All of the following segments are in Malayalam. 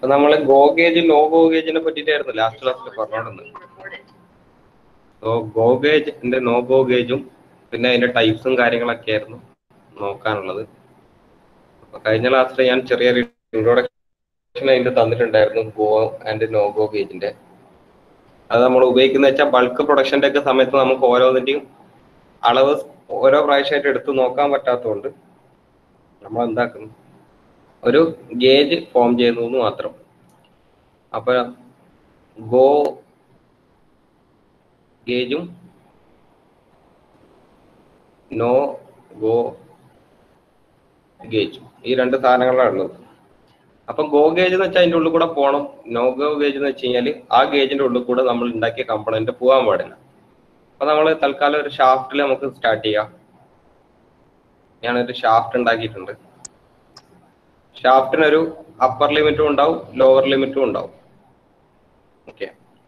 അപ്പൊ നമ്മള് ഗോ ഗേജ് നോ ഗോ ഗേജിനെ പറ്റിട്ടായിരുന്നു ലാസ്റ്റ് ക്ലാസ്സിൽ പറഞ്ഞോണ്ടെന്ന് സോ ഗോ ഗേജിന്റെ നോ ഗോ ഗേജും പിന്നെ അതിന്റെ ടൈപ്സും കാര്യങ്ങളൊക്കെ ആയിരുന്നു നോക്കാനുള്ളത് അപ്പൊ കഴിഞ്ഞ ക്ലാസ്സിൽ ഞാൻ ചെറിയൊരു ഇൻട്രോഡക്ഷൻ അതിന്റെ തന്നിട്ടുണ്ടായിരുന്നു ഗോ ആൻഡ് നോ ഗോ ഗേജിന്റെ അത് നമ്മൾ ഉപയോഗിക്കുന്ന വെച്ചാൽ ബൾക്ക് പ്രൊഡക്ഷന്റെ ഒക്കെ സമയത്ത് നമുക്ക് ഓരോന്നിന്റെയും അളവ് ഓരോ പ്രാവശ്യമായിട്ട് എടുത്ത് നോക്കാൻ പറ്റാത്തതുകൊണ്ട് നമ്മൾ എന്താക്കുന്നു ഒരു ഗേജ് ഫോം ചെയ്യുന്നു എന്ന് മാത്രം അപ്പൊ ഗോ ഗേജും നോ ഗോ ഗേജും ഈ രണ്ട് സാധനങ്ങളാണ് ഉള്ളത് അപ്പൊ ഗോ ഗേജ് എന്ന് വെച്ചാൽ അതിന്റെ ഉള്ളിൽ കൂടെ പോകണം നോ ഗോ ഗേജ് എന്ന് വെച്ച് കഴിഞ്ഞാൽ ആ ഗേജിന്റെ ഉള്ളിൽ കൂടെ നമ്മൾ ഉണ്ടാക്കിയ കമ്പണന്റ് പോകാൻ പാടില്ല അപ്പൊ നമ്മൾ തൽക്കാലം ഒരു ഷാഫ്റ്റിൽ നമുക്ക് സ്റ്റാർട്ട് ചെയ്യാം ഞാനൊരു ഷാഫ്റ്റ് ഉണ്ടാക്കിയിട്ടുണ്ട് ഷാഫ്റ്റിനൊരു അപ്പർ ലിമിറ്റും ഉണ്ടാവും ലോവർ ലിമിറ്റും ഉണ്ടാവും ഓക്കെ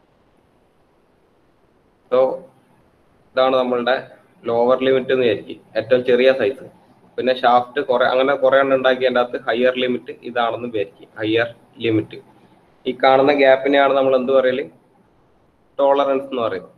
സോ ഇതാണ് നമ്മളുടെ ലോവർ ലിമിറ്റ് എന്ന് വിചാരിക്കും ഏറ്റവും ചെറിയ സൈസ് പിന്നെ ഷാഫ്റ്റ് കുറെ അങ്ങനെ കുറെ എണ്ണം ഉണ്ടാക്കിയതിൻ്റെ അകത്ത് ഹയർ ലിമിറ്റ് ഇതാണെന്ന് വിചാരിക്കും ഹയർ ലിമിറ്റ് ഈ കാണുന്ന ഗ്യാപ്പിനെയാണ് നമ്മൾ എന്ത് പറയല് ടോളറൻസ് എന്ന് പറയുന്നത്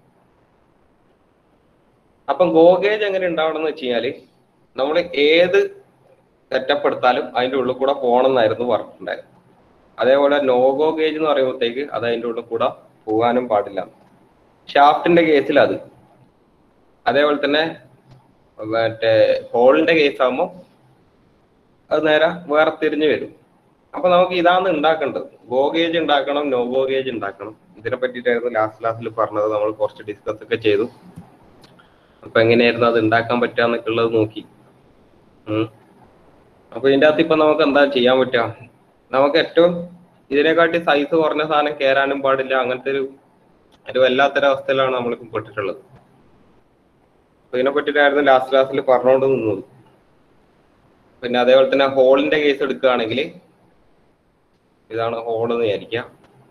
അപ്പം ഗോഗേജ് എങ്ങനെ ഉണ്ടാവണം എന്ന് വെച്ച് കഴിഞ്ഞാല് നമ്മൾ ഏത് സെറ്റപ്പ് എടുത്താലും അതിന്റെ ഉള്ളിൽ കൂടെ പോകണം എന്നായിരുന്നു പറഞ്ഞിട്ടുണ്ടായത് അതേപോലെ നോഗോ ഗേജ് എന്ന് പറയുമ്പോഴത്തേക്ക് അത് അതിന്റെ ഉള്ളിൽ കൂടെ പോകാനും പാടില്ല ഷാഫ്റ്റിന്റെ കേസിൽ അത് അതേപോലെ തന്നെ മറ്റേ ഹോളിന്റെ കേസ് ആകുമ്പോൾ അത് നേരെ വേറെ തിരിഞ്ഞു വരും അപ്പൊ നമുക്ക് ഇതാണ് ഉണ്ടാക്കേണ്ടത് ഗോ ഗേജ് ഉണ്ടാക്കണം നോ ഗോ ഗേജ് ഉണ്ടാക്കണം ഇതിനെ പറ്റിയിട്ടായിരുന്നു ലാസ്റ്റ് ക്ലാസ്സിൽ പറഞ്ഞത് നമ്മൾ കുറച്ച് ഡിസ്കസ് ഒക്കെ ചെയ്തു അപ്പൊ എങ്ങനെയായിരുന്നു അത് ഉണ്ടാക്കാൻ പറ്റുക ഉള്ളത് നോക്കി ഉം. അപ്പൊ ഇതിന്റെ അകത്ത് ഇപ്പൊ നമുക്ക് എന്താ ചെയ്യാൻ പറ്റുക നമുക്ക് ഏറ്റവും ഇതിനെക്കാട്ടി സൈസ് കുറഞ്ഞ സാധനം കയറാനും പാടില്ല അങ്ങനത്തെ ഒരു ഒരു വല്ലാത്തൊരവസ്ഥയിലാണ് നമ്മൾ പെട്ടിട്ടുള്ളത് അപ്പൊ ഇതിനെ പറ്റിയിട്ടായിരുന്നു ലാസ്റ്റ് ക്ലാസ്സിൽ പറഞ്ഞുകൊണ്ട് നിന്നത് പിന്നെ അതേപോലെ തന്നെ ഹോളിന്റെ കേസ് എടുക്കുകയാണെങ്കിൽ ഇതാണ് ഹോൾ എന്ന് വിചാരിക്കാം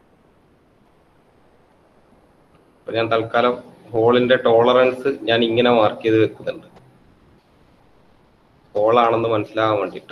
അപ്പൊ ഞാൻ തൽക്കാലം ഹോളിന്റെ ടോളറൻസ് ഞാൻ ഇങ്ങനെ മാർക്ക് ചെയ്ത് വെക്കുന്നുണ്ട് ഹോളാണെന്ന് മനസ്സിലാകാൻ വേണ്ടിയിട്ട്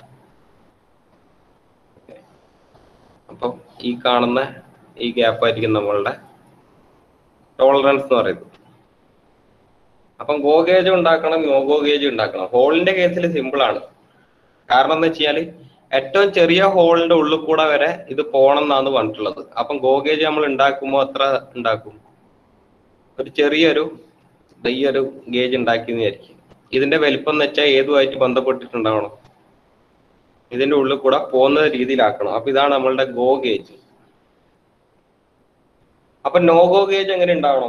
അപ്പം ഈ കാണുന്ന ഈ ഗ്യാപ്പ് ആയിരിക്കും നമ്മളുടെ ടോളറൻസ് എന്ന് പറയുന്നത് അപ്പം ഗോ ഗേജ് ഉണ്ടാക്കണം നോ ഗോ ഗേജ് ഉണ്ടാക്കണം ഹോളിന്റെ കേസിൽ സിമ്പിൾ ആണ് കാരണം എന്ന് വെച്ചാൽ ഏറ്റവും ചെറിയ ഹോളിന്റെ ഉള്ളിൽ കൂടെ വരെ ഇത് പോകണം എന്നാണ് പറഞ്ഞിട്ടുള്ളത് അപ്പം ഗോ ഗേജ് നമ്മൾ ഉണ്ടാക്കുമ്പോൾ എത്ര ഉണ്ടാക്കും ഒരു ചെറിയൊരു ദേ ഈ ഒരു ഗേജ് ഉണ്ടാക്കിയെന്ന് വിചാരിക്കും ഇതിന്റെ വലിപ്പം എന്ന് വെച്ചാൽ ഏതുമായിട്ട് ബന്ധപ്പെട്ടിട്ടുണ്ടാവണം ഇതിന്റെ ഉള്ളിൽ കൂടെ പോകുന്ന രീതിയിലാക്കണം അപ്പൊ ഇതാണ് നമ്മളുടെ ഗോ ഗേജ് അപ്പൊ നോ ഗോ ഗേജ് എങ്ങനെ ഉണ്ടാവണം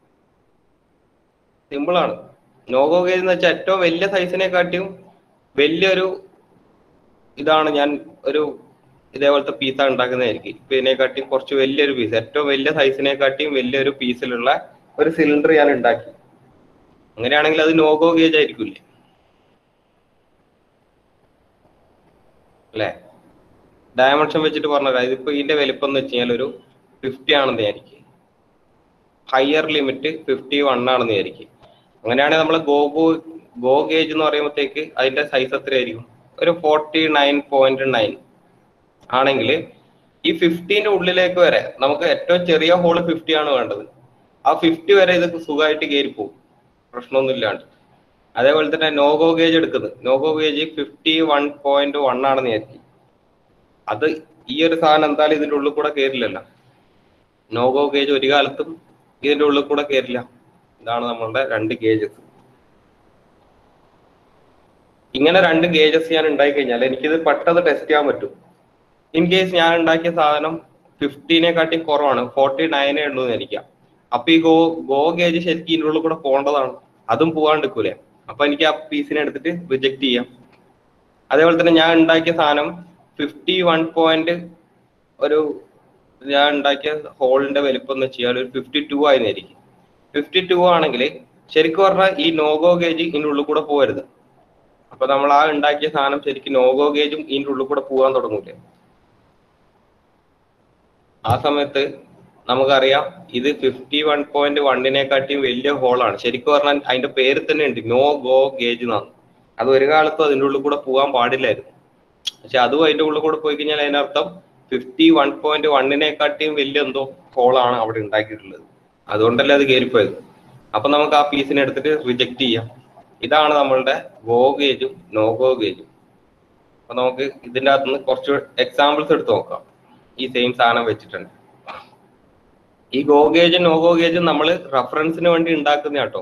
സിമ്പിൾ ആണ് നോ ഗോ ഗേജ് എന്ന് വെച്ചാൽ ഏറ്റവും വലിയ സൈസിനെ കാട്ടിയും വലിയൊരു ഇതാണ് ഞാൻ ഒരു ഇതേപോലത്തെ പീസാണ് ഉണ്ടാക്കുന്നതായിരിക്കും ഇപ്പൊ ഇതിനെക്കാട്ടിയും കുറച്ച് വലിയൊരു പീസ് ഏറ്റവും വലിയ സൈസിനെ കാട്ടിയും വലിയൊരു പീസിലുള്ള ഒരു സിലിണ്ടർ ഞാൻ ഉണ്ടാക്കി അങ്ങനെയാണെങ്കിൽ അത് നോഗോ ഗേജ് ആയിരിക്കില്ലേ അല്ലേ ഡയമെൻഷൻ വെച്ചിട്ട് പറഞ്ഞത് ഇതിപ്പോ ഇതിന്റെ വലിപ്പം എന്ന് വെച്ച് കഴിഞ്ഞാൽ ഒരു ഫിഫ്റ്റി ആണെന്ന് വിചാരിക്കും ഹയർ ലിമിറ്റ് ഫിഫ്റ്റി വൺ ആണെന്ന് വിചാരിക്കും അങ്ങനെയാണെങ്കിൽ നമ്മൾ ഗോ ഗോ ഗോ ഗേജ് എന്ന് പറയുമ്പോഴത്തേക്ക് അതിന്റെ സൈസ് എത്രയായിരിക്കും ഒരു ഫോർട്ടി നയൻ പോയിന്റ് നയൻ ആണെങ്കിൽ ഈ ഫിഫ്റ്റീന്റെ ഉള്ളിലേക്ക് വരെ നമുക്ക് ഏറ്റവും ചെറിയ ഹോള് ഫിഫ്റ്റി ആണ് വേണ്ടത് ആ ഫിഫ്റ്റി വരെ ഇത് സുഖമായിട്ട് കയറി പോകും പ്രശ്നമൊന്നും ഇല്ലാണ്ട് അതേപോലെ തന്നെ നോഗോ ഗേജ് എടുക്കുന്നത് no go gauge fifty one point one ആണെന്ന് വിചാരിക്കും അത് ഈ ഒരു സാധനം എന്തായാലും ഇതിന്റെ ഉള്ളിൽ കൂടെ കയറില്ലല്ലോ നോഗോ ഗേജ് ഒരു കാലത്തും ഇതിന്റെ ഉള്ളിൽ കൂടെ കയറില്ല ഇതാണ് നമ്മളുടെ രണ്ട് ഗേജസ് ഇങ്ങനെ രണ്ട് ഗേജസ് ഞാൻ ഉണ്ടാക്കി കഴിഞ്ഞാൽ എനിക്കിത് പെട്ടെന്ന് ടെസ്റ്റ് ചെയ്യാൻ പറ്റും ഇൻ കേസ് ഞാൻ ഉണ്ടാക്കിയ സാധനം ഫിഫ്റ്റീനെ കാട്ടി കുറവാണ് ഫോർട്ടി നയനേ ഉള്ളൂ എന്ന് ഇരിക്കാം അപ്പൊ ഈ ഗോ ഗോ ഗേജ് ശരിക്കും ഇതിൻ്റെ ഉള്ളിൽ കൂടെ പോകേണ്ടതാണ് അതും പോകാണ്ടിരിക്കൂലേ അപ്പൊ എനിക്ക് ആ പീസിനെ എടുത്തിട്ട് റിജക്ട് ചെയ്യാം അതേപോലെ തന്നെ ഞാൻ ഉണ്ടാക്കിയ സാധനം ഫിഫ്റ്റി വൺ പോയിന്റ് ഒരു ഞാൻ ഉണ്ടാക്കിയ ഹോളിന്റെ വലിപ്പം എന്ന് വെച്ചാൽ ഒരു ഫിഫ്റ്റി ടു ആയിരുന്നിരിക്കും ഫിഫ്റ്റി ടു ആണെങ്കിൽ ശരിക്കും പറഞ്ഞാൽ ഈ നോഗോ ഗേജ് ഇതിൻ്റെ ഉള്ളിൽ കൂടെ പോകരുത് അപ്പൊ നമ്മൾ ആ ഉണ്ടാക്കിയ സാധനം ശരിക്കും നോഗോ ഗേജും ഇതിൻ്റെ ഉള്ളിൽ കൂടെ പോകാൻ തുടങ്ങൂലേ ആ സമയത്ത് നമുക്കറിയാം ഇത് ഫിഫ്റ്റി വൺ പോയിന്റ് വണ്ണിനെക്കാട്ടിയും വലിയ ഹോളാണ് ശരിക്കും പറഞ്ഞാൽ അതിന്റെ പേര് തന്നെ ഉണ്ട് നോ ഗോ ഗേജ് എന്നാണ് അത് ഒരു കാലത്തും അതിൻ്റെ ഉള്ളിൽ കൂടെ പോകാൻ പാടില്ലായിരുന്നു പക്ഷെ അതും അതിന്റെ ഉള്ളിൽ കൂടെ പോയി കഴിഞ്ഞാൽ അതിനർത്ഥം ഫിഫ്റ്റി വൺ പോയിന്റ് വണ്ണിനെക്കാട്ടിയും വലിയ എന്തോ ഹോളാണ് അവിടെ ഉണ്ടാക്കിയിട്ടുള്ളത് അതുകൊണ്ടല്ലേ അത് കയറിപ്പോയത് അപ്പൊ നമുക്ക് ആ പീസിനെ എടുത്തിട്ട് റിജക്ട് ചെയ്യാം ഇതാണ് നമ്മളുടെ ഗോ ഗേജും നോ ഗോ ഗേജും അപ്പൊ നമുക്ക് ഇതിന്റെ അകത്ത് നിന്ന് കുറച്ച് എക്സാമ്പിൾസ് എടുത്ത് നോക്കാം ഈ സെയിം സാധനം വെച്ചിട്ടുണ്ട് ഈ ഗോ ഗേജും നോ ഗോ ഗേജും നമ്മൾ റെഫറൻസിന് വേണ്ടി ഉണ്ടാക്കുന്ന കേട്ടോ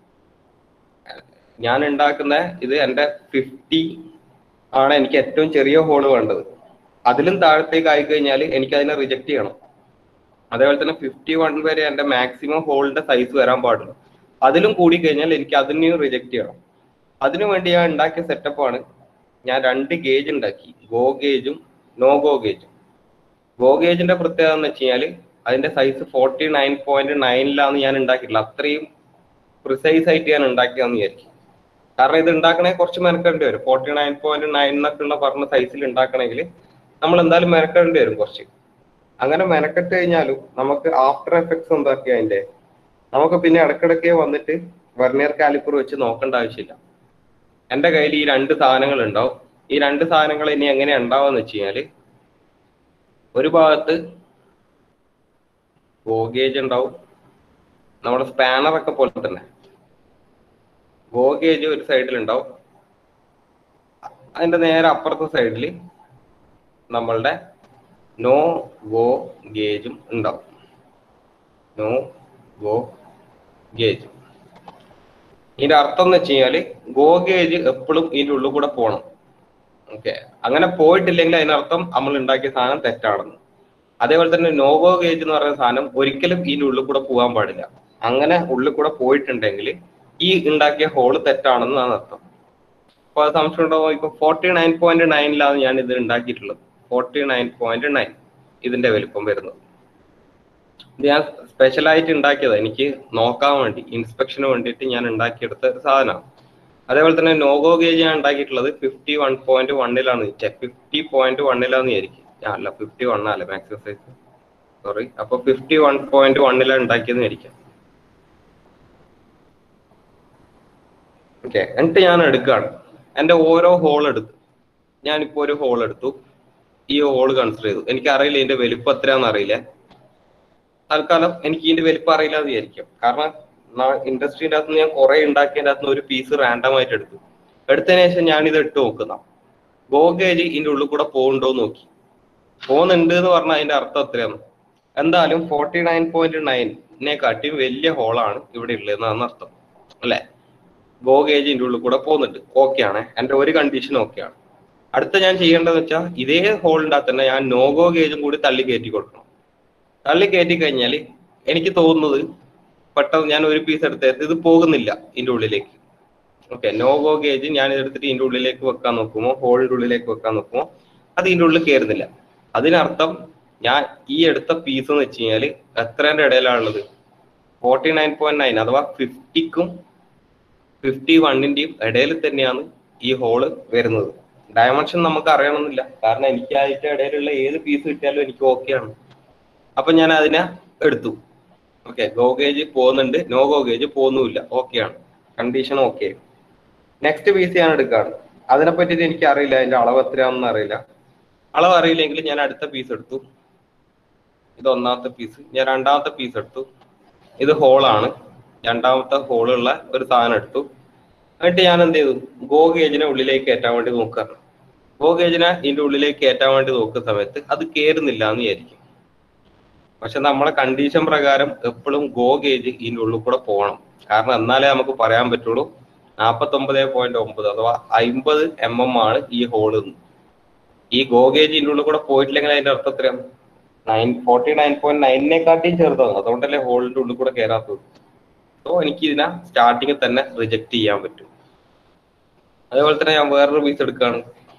ഞാൻ ഉണ്ടാക്കുന്ന ഇത് എൻ്റെ ഫിഫ്റ്റി ആണ് എനിക്ക് ഏറ്റവും ചെറിയ ഹോൾ വേണ്ടത് അതിലും താഴത്തേക്ക് ആയി കഴിഞ്ഞാൽ എനിക്ക് അതിനെ റിജക്ട് ചെയ്യണം അതേപോലെ തന്നെ ഫിഫ്റ്റി വൺ വരെ എൻ്റെ മാക്സിമം ഹോളിന്റെ സൈസ് വരാൻ പാടുള്ളൂ അതിലും കൂടി കഴിഞ്ഞാൽ എനിക്ക് അതിനെയും റിജക്ട് ചെയ്യണം അതിനു വേണ്ടി ഞാൻ ഉണ്ടാക്കിയ സെറ്റപ്പാണ് ഞാൻ രണ്ട് ഗേജ് ഉണ്ടാക്കി ഗോ ഗേജും നോ ഗോ ഗേജും ഗോ ഗേജിന്റെ പ്രത്യേകത എന്ന് വെച്ച് കഴിഞ്ഞാൽ അതിന്റെ സൈസ് ഫോർട്ടി നയൻ പോയിന്റ് നയനിലാണ് ഞാൻ ഉണ്ടാക്കിയിട്ടുള്ളത് അത്രയും പ്രിസൈസ് ആയിട്ട് ഞാൻ ഉണ്ടാക്കിയാന്ന് വിചാരിക്കും കാരണം ഇത് ഉണ്ടാക്കണേ കുറച്ച് മെനക്കേണ്ടി വരും ഫോർട്ടി നയൻ പോയിന്റ് നയൻ എന്നൊക്കെ ഉള്ള പറഞ്ഞ സൈസിൽ ഉണ്ടാക്കണമെങ്കിൽ നമ്മൾ എന്തായാലും മെനക്കേണ്ടി വരും കുറച്ച് അങ്ങനെ മെനക്കെട്ട് കഴിഞ്ഞാലും നമുക്ക് ആഫ്റ്റർ എഫക്ട്സ് എന്താക്കി അതിന്റെ നമുക്ക് പിന്നെ ഇടക്കിടക്ക് വന്നിട്ട് വെർണിയർ കാലിപ്പർ വെച്ച് നോക്കേണ്ട ആവശ്യമില്ല എന്റെ കയ്യിൽ ഈ രണ്ട് സാധനങ്ങൾ ഉണ്ടാവും ഈ രണ്ട് സാധനങ്ങൾ ഇനി എങ്ങനെ ഉണ്ടാവുമെന്ന് വെച്ച് കഴിഞ്ഞാല് ഒരു ഭാഗത്ത് ഗോഗേജ് ഉണ്ടാവും നമ്മുടെ സ്പാനർ ഒക്കെ പോലെ തന്നെ ഗോഗേജ് ഒരു സൈഡിൽ ഉണ്ടാവും അതിന്റെ നേരെ അപ്പുറത്തെ സൈഡിൽ നമ്മളുടെ നോ ഗോ ഗേജും ഉണ്ടാവും നോ ഗോ ഗേജ് ഇതിന്റെ അർത്ഥം എന്ന് വെച്ച് കഴിഞ്ഞാല് ഗോ ഗേജ് എപ്പോഴും ഇതിന്റെ ഉള്ളിൽ കൂടെ പോകണം ഓക്കെ അങ്ങനെ പോയിട്ടില്ലെങ്കിൽ അതിനർത്ഥം നമ്മൾ ഉണ്ടാക്കിയ സാധനം തെറ്റാണെന്ന് അതേപോലെ തന്നെ നോഗോ ഗേജ് എന്ന് പറയുന്ന സാധനം ഒരിക്കലും ഇതിന്റെ ഉള്ളിൽ കൂടെ പോകാൻ പാടില്ല അങ്ങനെ ഉള്ളിൽ കൂടെ പോയിട്ടുണ്ടെങ്കിൽ ഈ ഉണ്ടാക്കിയ ഹോള് തെറ്റാണെന്നാണ് അർത്ഥം അപ്പൊ അത് സംശയം ഉണ്ടാവും ഇപ്പൊ ഫോർട്ടി നയൻ പോയിന്റ് നയനിലാണ് ഞാൻ ഇത് ഉണ്ടാക്കിയിട്ടുള്ളത് ഫോർട്ടി നയൻ പോയിന്റ് നയൻ ഇതിന്റെ വലിപ്പം വരുന്നത് ഇത് ഞാൻ സ്പെഷ്യലായിട്ട് ഉണ്ടാക്കിയത് എനിക്ക് നോക്കാൻ വേണ്ടി ഇൻസ്പെക്ഷന് വേണ്ടിയിട്ട് ഞാൻ ഉണ്ടാക്കിയെടുത്ത ഒരു സാധനമാണ് അതേപോലെ തന്നെ നോഗോ ഗേജ് ഞാൻ ഉണ്ടാക്കിയിട്ടുള്ളത് ഫിഫ്റ്റി വൺ പോയിന്റ് വണ്ണിലാണ് ഫിഫ്റ്റി പോയിന്റ് വണ്ണിലാന്ന് വിചാരിക്കും അല്ല ഫിഫ്റ്റി വൺ അല്ല മാക്സിമം സൈസ് സോറി അപ്പൊ ഫിഫ്റ്റി വൺ പോയിന്റ് വണ്ണിലാണ് ഉണ്ടാക്കിയെന്ന് വിചാരിക്കാം ഓക്കെ എന്നിട്ട് ഞാൻ എടുക്കുകയാണ് എൻ്റെ ഓരോ ഹോൾ എടുത്ത് ഞാനിപ്പോ ഒരു ഹോൾ എടുത്തു ഈ ഹോൾ കൺസിഡർ ചെയ്തു എനിക്ക് അറിയില്ല ഇതിന്റെ വലിപ്പം എത്രയാണെന്ന് അറിയില്ല തൽക്കാലം എനിക്ക് ഇതിന്റെ വലിപ്പം അറിയില്ല എന്ന് വിചാരിക്കും കാരണം ഇൻഡസ്ട്രീൻ്റെ അകത്ത് ഞാൻ കുറെ ഉണ്ടാക്കിയതിൻ്റെ അകത്ത് ഒരു പീസ് റാൻഡം ആയിട്ട് എടുത്തു എടുത്തതിന് ശേഷം ഞാൻ ഇത് ഇട്ട് നോക്കുന്ന ഗോഗേജ് ഇതിന്റെ ഉള്ളിൽ കൂടെ പോകുന്നുണ്ടോ എന്ന് നോക്കി പോകുന്നുണ്ട് എന്ന് പറഞ്ഞാൽ അതിന്റെ അർത്ഥം എത്രയാണ് എന്തായാലും ഫോർട്ടി നയൻ പോയിന്റ് നയനെ കാട്ടിയും വലിയ ഹോളാണ് ഇവിടെ ഉള്ളതെന്നാണ് അർത്ഥം അല്ലെ ഗോ ഗേജ് ഇതിന്റെ ഉള്ളിൽ കൂടെ പോകുന്നുണ്ട് ഓക്കെ ആണ് എന്റെ ഒരു കണ്ടീഷൻ ഓക്കെ ആണ് അടുത്ത ഞാൻ ചെയ്യേണ്ടതെന്ന് വെച്ചാൽ ഇതേ ഹോളിൻ്റെ അകത്ത് തന്നെ ഞാൻ നോ ഗോ ഗേജും കൂടി തള്ളി കയറ്റി കൊടുക്കണം തള്ളി കയറ്റി കഴിഞ്ഞാൽ എനിക്ക് തോന്നുന്നത് പെട്ടെന്ന് ഞാൻ ഒരു പീസ് എടുത്ത് ഇത് പോകുന്നില്ല ഇതിന്റെ ഉള്ളിലേക്ക് ഓക്കെ നോ ഗോ ഗേജ് ഞാൻ എടുത്തിട്ട് ഇതിന്റെ ഉള്ളിലേക്ക് വെക്കാൻ നോക്കുമ്പോൾ ഹോളിന്റെ ഉള്ളിലേക്ക് വെക്കാൻ നോക്കുമ്പോൾ അത് ഇതിന്റെ ഉള്ളിൽ കയറുന്നില്ല അതിനർത്ഥം ഞാൻ ഈ എടുത്ത പീസ് എന്ന് വെച്ച് കഴിഞ്ഞാൽ എത്രേന്റെ ഇടയിലാണുള്ളത് ഫോർട്ടി നയൻ പോയിന്റ് നയൻ അഥവാ ഫിഫ്റ്റിക്കും ഫിഫ്റ്റി വണ്ണിന്റെയും ഇടയിൽ തന്നെയാണ് ഈ ഹോള് വരുന്നത് ഡയമെൻഷൻ നമുക്ക് അറിയണമെന്നില്ല കാരണം എനിക്ക് അതിന്റെ ഇടയിലുള്ള ഏത് പീസ് കിട്ടിയാലും എനിക്ക് ഓക്കെയാണ് അപ്പൊ ഞാൻ അതിനെ എടുത്തു ഓക്കെ ഗോ ഗേജ് പോകുന്നുണ്ട് നോ ഗോ ഗേജ് പോകുന്നുമില്ല ഓക്കെയാണ് കണ്ടീഷൻ ഓക്കെ നെക്സ്റ്റ് പീസ് ഞാൻ എടുക്കുകയാണ് അതിനെ പറ്റിയിട്ട് എനിക്ക് അറിയില്ല അതിന്റെ അളവ് എത്രയാണെന്ന് അറിയില്ല അളവ് അറിയില്ലെങ്കിൽ ഞാൻ അടുത്ത പീസ് എടുത്തു ഇത് ഒന്നാമത്തെ പീസ് ഞാൻ രണ്ടാമത്തെ പീസ് എടുത്തു ഇത് ഹോളാണ് രണ്ടാമത്തെ ഹോളുള്ള ഒരു സാധനം എടുത്തു എന്നിട്ട് ഞാൻ എന്ത് ചെയ്തു ഗോ ഗേജിനെ ഉള്ളിലേക്ക് കയറ്റാൻ വേണ്ടി നോക്കുകയാണ് ഗോ ഗേജിനെ ഇതിന്റെ ഉള്ളിലേക്ക് കയറ്റാൻ വേണ്ടി നോക്കുന്ന സമയത്ത് അത് കയറുന്നില്ല എന്ന് വിചാരിക്കും പക്ഷെ നമ്മളെ കണ്ടീഷൻ പ്രകാരം എപ്പോഴും ഗോ ഗേജ് ഇതിന്റെ ഉള്ളിൽ കൂടെ പോകണം കാരണം എന്നാലേ നമുക്ക് പറയാൻ പറ്റുള്ളൂ നാൽപ്പത്തി ഒമ്പത് പോയിന്റ് ഒമ്പത് അഥവാ അമ്പത് എം എം ആണ് ഈ ഹോള് ഈ ഗോ ഗേജ് ഇതിന്റെ ഉള്ളിൽ കൂടെ പോയിട്ടില്ലെങ്കിൽ അതിന്റെ അർത്ഥം എത്രയാണ് നയൻ ഫോർട്ടി നയൻ പോയിന്റ് നയനിനെക്കാട്ടിയും ചെറുതാണ് അതുകൊണ്ടല്ലേ ഹോളിന്റെ ഉള്ളിൽ കൂടെ കയറാത്തത് സോ എനിക്ക് ഇതിനെ സ്റ്റാർട്ടിങ്ങിൽ തന്നെ റിജക്ട് ചെയ്യാൻ പറ്റും അതേപോലെ തന്നെ ഞാൻ വേറൊരു പീസ് എടുക്കുകയാണ്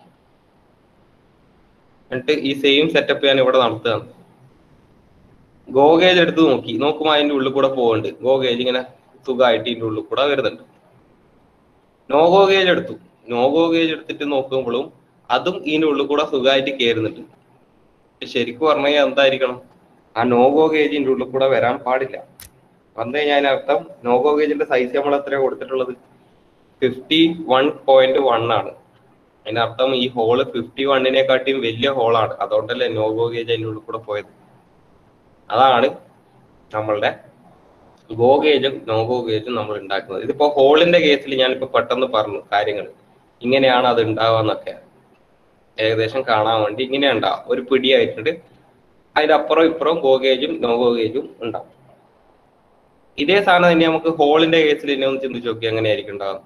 എന്നിട്ട് ഈ സെയിം സെറ്റപ്പ് ഞാൻ ഇവിടെ നടത്തുകയാണ് ഗോ ഗേജ് എടുത്ത് നോക്കി നോക്കുമ്പോൾ അതിന്റെ ഉള്ളിൽ കൂടെ പോകുന്നുണ്ട് ഗോ ഗേജ് ഇങ്ങനെ സുഖമായിട്ട് ഇതിന്റെ ഉള്ളിൽ കൂടെ വരുന്നുണ്ട് നോ ഗോ ഗേജ് എടുത്തു നോ ഗോ ഗേജ് എടുത്തിട്ട് നോക്കുമ്പോഴും അതും ഇതിന്റെ ഉള്ളിൽ കൂടെ സുഖമായിട്ട് കയറുന്നുണ്ട് ശരിക്കും പറഞ്ഞു കഴിഞ്ഞാൽ എന്തായിരിക്കണം ആ നോ ഗോ ഗേജിന്റെ ഉള്ളിൽ കൂടെ വരാൻ പാടില്ല വന്നു കഴിഞ്ഞാൽ അതിനർത്ഥം നോ ഗോ ഗേജിന്റെ സൈസ് നമ്മൾ എത്രയാണ് കൊടുത്തിട്ടുള്ളത് ഫിഫ്റ്റി വൺ പോയിന്റ് വൺ ആണ് അതിന്റെ അർത്ഥം ഈ ഹോള് ഫിഫ്റ്റി വണ്ണിനെക്കാട്ടിയും വലിയ ഹോളാണ് അതുകൊണ്ടല്ലേ നോഗോ ഗേജ് അതിൻ്റെ ഉള്ളിൽ കൂടെ പോയത് അതാണ് നമ്മളുടെ ഗോ ഗേജും നോഗോ ഗേജും നമ്മൾ ഉണ്ടാക്കുന്നത് ഇതിപ്പോ ഹോളിന്റെ കേസിൽ ഞാനിപ്പോ പെട്ടെന്ന് പറഞ്ഞു കാര്യങ്ങൾ ഇങ്ങനെയാണ് അത് ഉണ്ടാവാന്നൊക്കെ ഏകദേശം കാണാൻ വേണ്ടി ഇങ്ങനെ ഉണ്ടാവും ഒരു പിടിയായിട്ടുണ്ട് അതിന്റെ അപ്പുറം ഇപ്പുറം ഗോ ഗേജും നോഗോ ഗേജും ഉണ്ടാവും ഇതേ സാധനം തന്നെ നമുക്ക് ഹോളിന്റെ കേസിൽ ഇനി ഒന്ന് ചിന്തിച്ച് നോക്കി എങ്ങനെയായിരിക്കും ഉണ്ടാവുക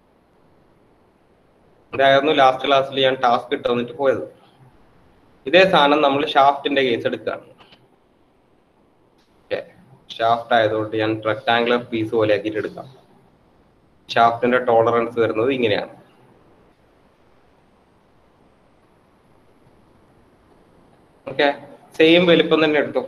ഇതായിരുന്നു ലാസ്റ്റ് ക്ലാസ്സിൽ ഞാൻ ടാസ്ക് ഇട്ട് വന്നിട്ട് പോയത് ഇതേ സാധനം നമ്മൾ ഷാഫ്റ്റിന്റെ കേസ് എടുക്കുകയാണ് ഷാഫ്റ്റ് ആയതുകൊണ്ട് ഞാൻ റെക്ടാംഗുലർ പീസ് പോലെ ആക്കിയിട്ട് എടുക്കാം ഷാഫ്റ്റിന്റെ ടോളറൻസ് വരുന്നത് ഇങ്ങനെയാണ് ഓക്കെ സെയിം വലിപ്പം തന്നെ എടുത്തു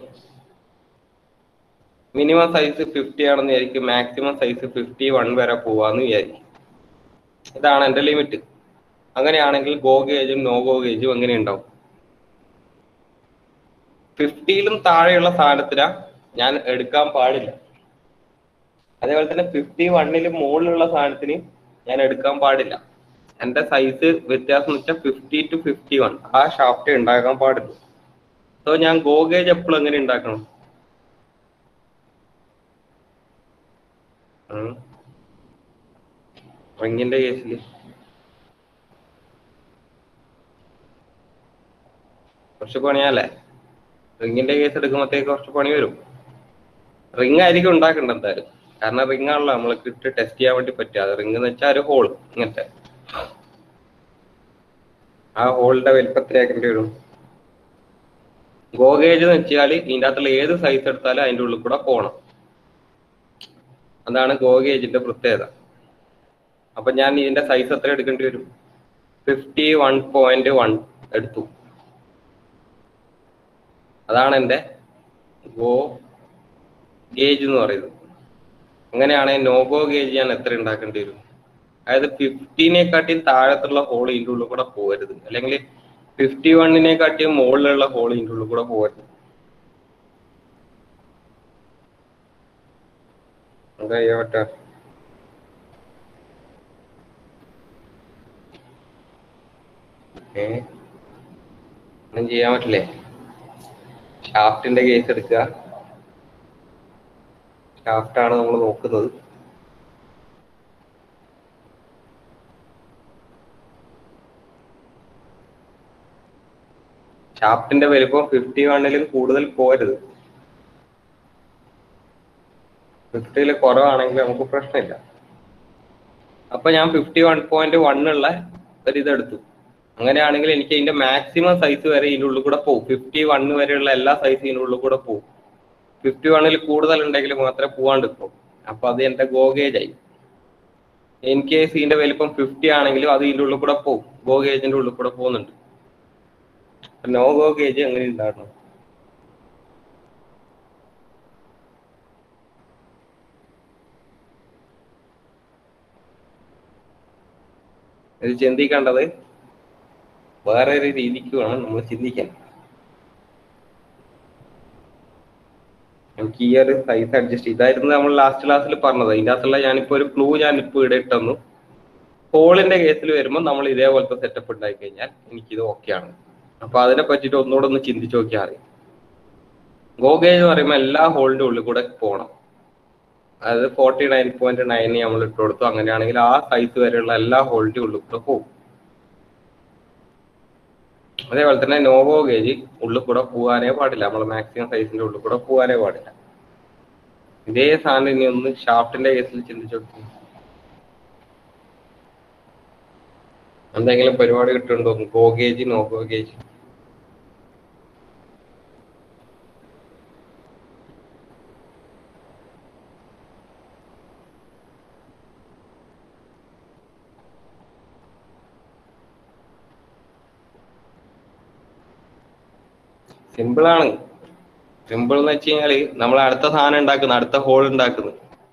മിനിമം സൈസ് ഫിഫ്റ്റി ആണെന്ന് വിചാരിക്കും മാക്സിമം സൈസ് ഫിഫ്റ്റി വൺ വരെ പോവാന്ന് വിചാരിക്കും ഇതാണ് എന്റെ ലിമിറ്റ് അങ്ങനെയാണെങ്കിൽ ഗോ ഗേജും നോ ഗോ ഗേജും എങ്ങനെ ഉണ്ടാവും ഫിഫ്റ്റിയിലും താഴെയുള്ള സാധനത്തിനാ ഞാൻ എടുക്കാൻ പാടില്ല അതേപോലെ തന്നെ ഫിഫ്റ്റി വണ്ണിന് മുകളിലുള്ള സാധനത്തിന് ഞാൻ എടുക്കാൻ പാടില്ല എന്റെ സൈസ് വ്യത്യാസം എന്ന് വെച്ചാൽ ഫിഫ്റ്റി ടു ഫിഫ്റ്റി വൺ ആ ഷാഫ്റ്റ് ഉണ്ടാക്കാൻ പാടുള്ളൂ സോ ഞാൻ ഗോ ഗേജ് എപ്പോഴും എങ്ങനെ ഉണ്ടാക്കണം റിങ്ങിന്റെ കേസിൽ കുറച്ച് പണിയല്ലേ റിങ്ങിന്റെ കേസ് എടുക്കുമ്പോഴത്തേക്ക് കുറച്ച് പണി വരും റിങ് ആയിരിക്കും ഉണ്ടാക്കേണ്ടത് എന്തായാലും കാരണം റിങ് ആണല്ലോ നമ്മൾ ഇട്ട് ടെസ്റ്റ് ചെയ്യാൻ വേണ്ടി പറ്റുക റിങ് എന്ന് വെച്ചാൽ ഒരു ഹോൾ ഇങ്ങനത്തെ ആ ഹോളിന്റെ വലിപ്പത്തിലാക്കേണ്ടി വരും ഗോഗേജ് എന്ന് വെച്ചാൽ ഇതിൻ്റെ അകത്തുള്ള ഏത് സൈസ് എടുത്താലും അതിൻ്റെ ഉള്ളിൽ കൂടെ പോകണം അതാണ് ഗോഗേജിന്റെ പ്രത്യേകത അപ്പൊ ഞാൻ ഇതിന്റെ സൈസ് എത്ര എടുക്കേണ്ടി വരും ഫിഫ്റ്റി വൺ പോയിന്റ് വൺ എടുത്തു അതാണ് എൻ്റെ ഗോ ഗേജ് എന്ന് പറയുന്നത് അങ്ങനെയാണെങ്കിൽ നോ ഗോ ഗേജ് ഞാൻ എത്ര ഉണ്ടാക്കേണ്ടി വരും അതായത് ഫിഫ്റ്റീനെക്കാട്ടിയും താഴത്തുള്ള ഹോൾ ഇതിൻ്റെ ഉള്ളിൽ കൂടെ പോകരുത് അല്ലെങ്കിൽ ഫിഫ്റ്റി വണ്ണിനെക്കാട്ടിയും മുകളിലുള്ള ഹോൾ ഇതിൻ്റെ ഉള്ളിൽ കൂടെ പോകരുത് എന്താ ചെയ്യാൻ പറ്റുക ഏ ഒന്നും ചെയ്യാൻ പറ്റില്ലേ ഷാഫ്റ്റിന്റെ കേസ് എടുക്കുക ഷാഫ്റ്റ് ആണ് നമ്മൾ നോക്കുന്നത് ഷാഫ്റ്റിന്റെ വലിപ്പം ഫിഫ്റ്റി വണ്ണിലും കൂടുതൽ പോരുത് ഫിഫ്റ്റിയിൽ കുറവാണെങ്കിൽ നമുക്ക് പ്രശ്നമില്ല അപ്പൊ ഞാൻ ഫിഫ്റ്റി വൺ പോയിന്റ് വണ്ണുള്ള ഒരു ഇതെടുത്തു അങ്ങനെയാണെങ്കിൽ എനിക്ക് ഇതിന്റെ മാക്സിമം സൈസ് വരെ ഇതിന്റെ ഉള്ളിൽ കൂടെ പോകും ഫിഫ്റ്റി വണ്ണ് വരെയുള്ള എല്ലാ സൈസും ഇതിന്റെ ഉള്ളിൽ കൂടെ പോകും ഫിഫ്റ്റി വണ്ണിൽ കൂടുതൽ ഉണ്ടെങ്കിൽ മാത്രമേ പോവാണ്ട് ഇപ്പം അപ്പൊ അത് എന്റെ ഗോഗേജ് ആയി ഇൻ കേസ് ഇതിന്റെ വലിപ്പം ഫിഫ്റ്റി ആണെങ്കിലും അത് ഇതിന്റെ ഉള്ളിൽ കൂടെ പോകും ഗോഗേജിന്റെ ഉള്ളിൽ കൂടെ പോകുന്നുണ്ട് നോ ഗോഗേജ് എങ്ങനെ ഉണ്ടാകണം ഇത് ചിന്തിക്കേണ്ടത് വേറെ ഒരു രീതിക്ക് വേണം നമ്മൾ ചിന്തിക്കാൻ നമുക്ക് ഈ ഒരു സൈസ് അഡ്ജസ്റ്റ് ഇതായിരുന്നു നമ്മൾ ലാസ്റ്റ് ക്ലാസ്സിൽ പറഞ്ഞത് ഇതിൻ്റെ അകത്തുള്ള ഞാനിപ്പോ ഒരു ക്ലൂ ഞാനിപ്പോ ഇവിടെ ഇട്ടെന്നു ഹോളിന്റെ കേസിൽ വരുമ്പോൾ നമ്മൾ ഇതേപോലത്തെ സെറ്റപ്പ് ഉണ്ടായി കഴിഞ്ഞാൽ എനിക്കിത് ഓക്കെയാണ് അപ്പൊ അതിനെ പറ്റിയിട്ട് ഒന്നുകൂടെ ഒന്ന് ചിന്തിച്ച് നോക്കിയാൽ അറിയാം ഗോഗേജ് എന്ന് പറയുമ്പോൾ എല്ലാ ഹോളിന്റെ ഉള്ളിൽ കൂടെ പോകണം അതായത് ഫോർട്ടി നയൻ പോയിന്റ് നയൻ നമ്മൾ ഇട്ട് കൊടുത്തു അങ്ങനെയാണെങ്കിൽ ആ സൈസ് വരെയുള്ള എല്ലാ ഹോളിന്റെ ഉള്ളിൽ കൂടെ പോകും അതേപോലെ തന്നെ നോവോ ഗേജ് ഉള്ളിൽ കൂടെ പോകാനേ പാടില്ല നമ്മൾ മാക്സിമം സൈസിന്റെ ഉള്ളിൽ കൂടെ പോകാനേ പാടില്ല ഇതേ സാധനം ഇനി ഒന്ന് ഷാഫ്റ്റിന്റെ കേസിൽ ചിന്തിച്ചു നോക്കി എന്തെങ്കിലും പരിപാടി കിട്ടുന്നുണ്ടോ go gauge no go gauge simple ആണ് സിമ്പിൾ എന്ന് വെച്ച് കഴിഞ്ഞാല് നമ്മൾ അടുത്ത സാധനം ഉണ്ടാക്കുന്നു അടുത്ത ഹോൾ ഉണ്ടാക്കുന്നു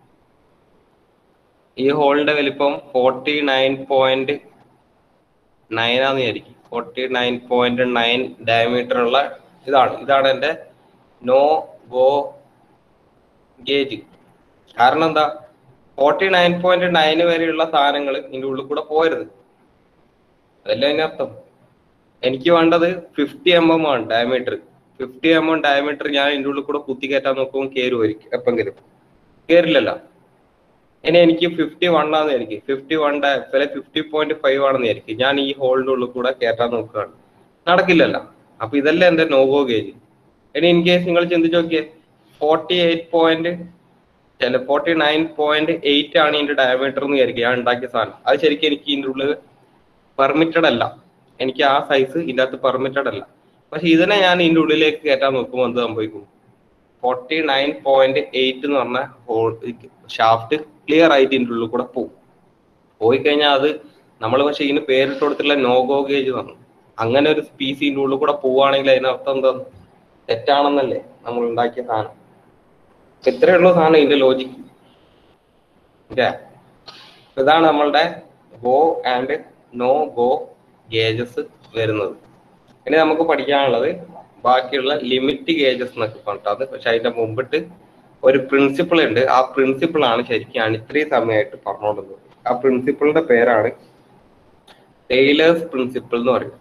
ഈ ഹോളിന്റെ വലിപ്പം ഫോർട്ടി നയൻ പോയിന്റ് നയൻ ആന്ന് വിചാരിക്കും forty nine point nine diameter ഉള്ള ഇതാണ് ഇതാണ് എൻ്റെ നോ ഗോ ഗേജ് കാരണം എന്താ ഫോർട്ടി നയൻ പോയിന്റ് നയൻ വരെയുള്ള സാധനങ്ങൾ ഇതിൻ്റെ ഉള്ളിൽ കൂടെ പോരുത് അതല്ല അതിന്റെ അർത്ഥം എനിക്ക് വേണ്ടത് ഫിഫ്റ്റി എം എം ആണ് diameter fifty M M diameter ഞാൻ ഇതിന്റെ ഉള്ളിൽ കൂടെ കുത്തി കയറ്റാൻ നോക്കുമ്പോൾ കയറുമായിരിക്കും എപ്പെങ്കിലും കയറില്ലല്ലോ ഇനി എനിക്ക് ഫിഫ്റ്റി വൺ ആണെന്ന് എനിക്ക് ഫിഫ്റ്റി വൺ ചില ഫിഫ്റ്റി പോയിന്റ് ഫൈവ് ആണെന്ന് എനിക്ക് ഞാൻ ഈ ഹോളിന്റെ ഉള്ളിൽ കൂടെ കയറ്റാൻ നോക്കുകയാണ് നടക്കില്ലല്ലോ അപ്പൊ ഇതല്ല എന്റെ നോഗോ ഗേജ് ഇനി ഇൻ കേസ് നിങ്ങൾ ചിന്തിച്ച് നോക്കിയേ ഫോർട്ടി എയ്റ്റ് പോയിന്റ് ചില ഫോർട്ടി നയൻ പോയിന്റ് എയ്റ്റ് ആണ് ഇതിന്റെ ഡയമീറ്റർ എന്ന് വിചാരിക്കും ഞാൻ ഉണ്ടാക്കിയ സാധനം അത് ശരിക്കും എനിക്ക് ഇതിന്റെ ഉള്ളിൽ പെർമിറ്റഡ് അല്ല എനിക്ക് ആ സൈസ് ഇതിന്റെ അകത്ത് പെർമിറ്റഡ് അല്ല പക്ഷെ ഇതിനെ ഞാൻ ഇതിന്റെ ഉള്ളിലേക്ക് കയറ്റാൻ നോക്കുമ്പോൾ എന്ത് സംഭവിക്കും ഫോർട്ടി നയൻ പോയിന്റ് എയ്റ്റ് എന്ന് പറഞ്ഞ ഹോൾ ഷാഫ്റ്റ് ക്ലിയർ ആയിട്ട് ഇതിന്റെ ഉള്ളിൽ കൂടെ പോകും പോയി കഴിഞ്ഞാൽ അത് നമ്മൾ പക്ഷെ ഇതിന് പേരിട്ട് കൊടുത്തിട്ടുള്ള നോഗോ ഗേജ് തന്നു അങ്ങനെ ഒരു സ്പീസി ഇതിന്റെ ഉള്ളിൽ കൂടെ പോവുകയാണെങ്കിൽ അതിനർത്ഥം എന്താ തെറ്റാണെന്നല്ലേ നമ്മൾ ഉണ്ടാക്കിയ സാധനം ഇത്രയേ ഉള്ളൂ സാധനം ഇതിന്റെ ലോജിക്ക് ഓക്കെ ഇതാണ് നമ്മളുടെ go and no go gauges വരുന്നത് ഇനി നമുക്ക് പഠിക്കാനുള്ളത് ബാക്കിയുള്ള ലിമിറ്റ് ഗേജസ് എന്നൊക്കെ പറഞ്ഞിട്ടത് പക്ഷെ അതിന്റെ മുമ്പിട്ട് ഒരു പ്രിൻസിപ്പിൾ ഉണ്ട് ആ പ്രിൻസിപ്പിൾ ആണ് ശരിക്കും ഇത്രയും സമയമായിട്ട് പറഞ്ഞുകൊണ്ടിരുന്നത് ആ പ്രിൻസിപ്പിളിന്റെ പേരാണ് ടൈലേഴ്സ് പ്രിൻസിപ്പിൾ എന്ന് പറയും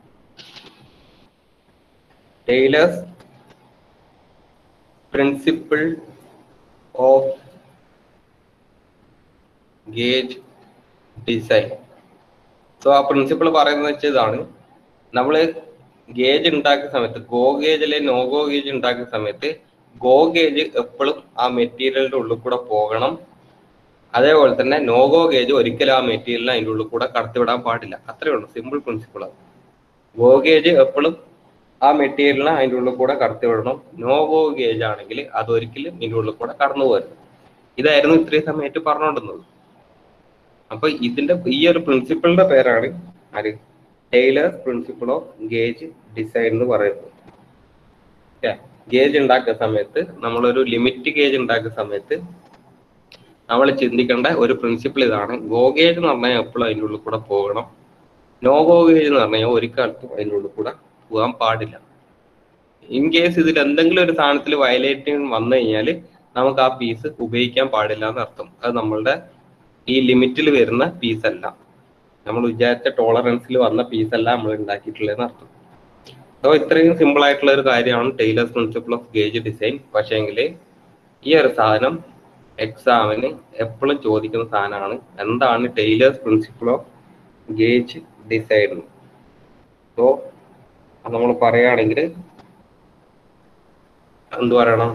Taylor's principle of gauge design so ആ പ്രിൻസിപ്പിൾ പറയുന്നത് വെച്ചാൽ ഇതാണ് നമ്മൾ ഗേജ് ഉണ്ടാക്കുന്ന സമയത്ത് ഗോ ഗേജ് അല്ലെങ്കിൽ നോ ഗോ ഗേജ് ഉണ്ടാക്കുന്ന സമയത്ത് ഗോ ഗേജ് എപ്പോഴും ആ മെറ്റീരിയലിന്റെ ഉള്ളിൽ കൂടെ പോകണം അതേപോലെ തന്നെ നോ ഗോ ഗേജ് ഒരിക്കലും ആ മെറ്റീരിയലിനെ അതിൻ്റെ ഉള്ളിൽ കൂടെ കടത്തിവിടാൻ പാടില്ല അത്രേ ഉള്ളൂ സിമ്പിൾ പ്രിൻസിപ്പിൾ ആണ് ഗോ ഗേജ് എപ്പോഴും ആ മെറ്റീരിയലിനെ അതിൻ്റെ ഉള്ളിൽ കൂടെ കടത്തിവിടണം നോ ഗോ ഗേജ് ആണെങ്കിൽ അതൊരിക്കലും ഇതിൻ്റെ ഉള്ളിൽ കൂടെ കടന്നു പോകരുത് ഇതായിരുന്നു ഇത്രയും സമയത്ത് പറഞ്ഞുകൊണ്ടിരുന്നത് അപ്പൊ ഇതിന്റെ ഈ ഒരു പ്രിൻസിപ്പിളിന്റെ പേരാണ് ആര് Taylor's principle of gauge design എന്ന് പറയുന്നത് ഗേജ് ഉണ്ടാക്കുന്ന സമയത്ത് നമ്മളൊരു ലിമിറ്റ് ഗേജ് ഉണ്ടാക്കുന്ന സമയത്ത് നമ്മൾ ചിന്തിക്കേണ്ട ഒരു പ്രിൻസിപ്പിൾ ഇതാണ് ഗോ ഗേജ് എന്ന് പറഞ്ഞാൽ എപ്പോഴും അതിൻ്റെ ഉള്ളിൽ കൂടെ പോകണം നോ ഗോ ഗേജ് എന്ന് പറഞ്ഞാൽ ഒരു കാലത്തും അതിൻ്റെ ഉള്ളിൽ കൂടെ പോകാൻ പാടില്ല ഇൻ കേസ് ഇതിൽ എന്തെങ്കിലും ഒരു സാധനത്തിൽ വയലേറ്റിംഗ് വന്നു കഴിഞ്ഞാൽ നമുക്ക് ആ പീസ് ഉപയോഗിക്കാൻ പാടില്ല എന്ന് അർത്ഥം അത് നമ്മളുടെ ഈ ലിമിറ്റിൽ വരുന്ന പീസ് അല്ല നമ്മൾ വിചാരിച്ച ടോളറൻസിൽ വന്ന പീസ് അല്ല നമ്മൾ ഉണ്ടാക്കിയിട്ടുള്ളതെന്ന് അർത്ഥം അപ്പോൾ ഇത്രയും സിമ്പിൾ ആയിട്ടുള്ള ഒരു കാര്യമാണ് Taylor's principle of gauge design പക്ഷേങ്കിൽ ഈ ഒരു സാധനം എക്സാമിന് എപ്പോഴും ചോദിക്കുന്ന സാധനമാണ് എന്താണ് Taylor's principle of gauge design so നമ്മൾ പറയുകയാണെങ്കിൽ എന്ത് പറയണം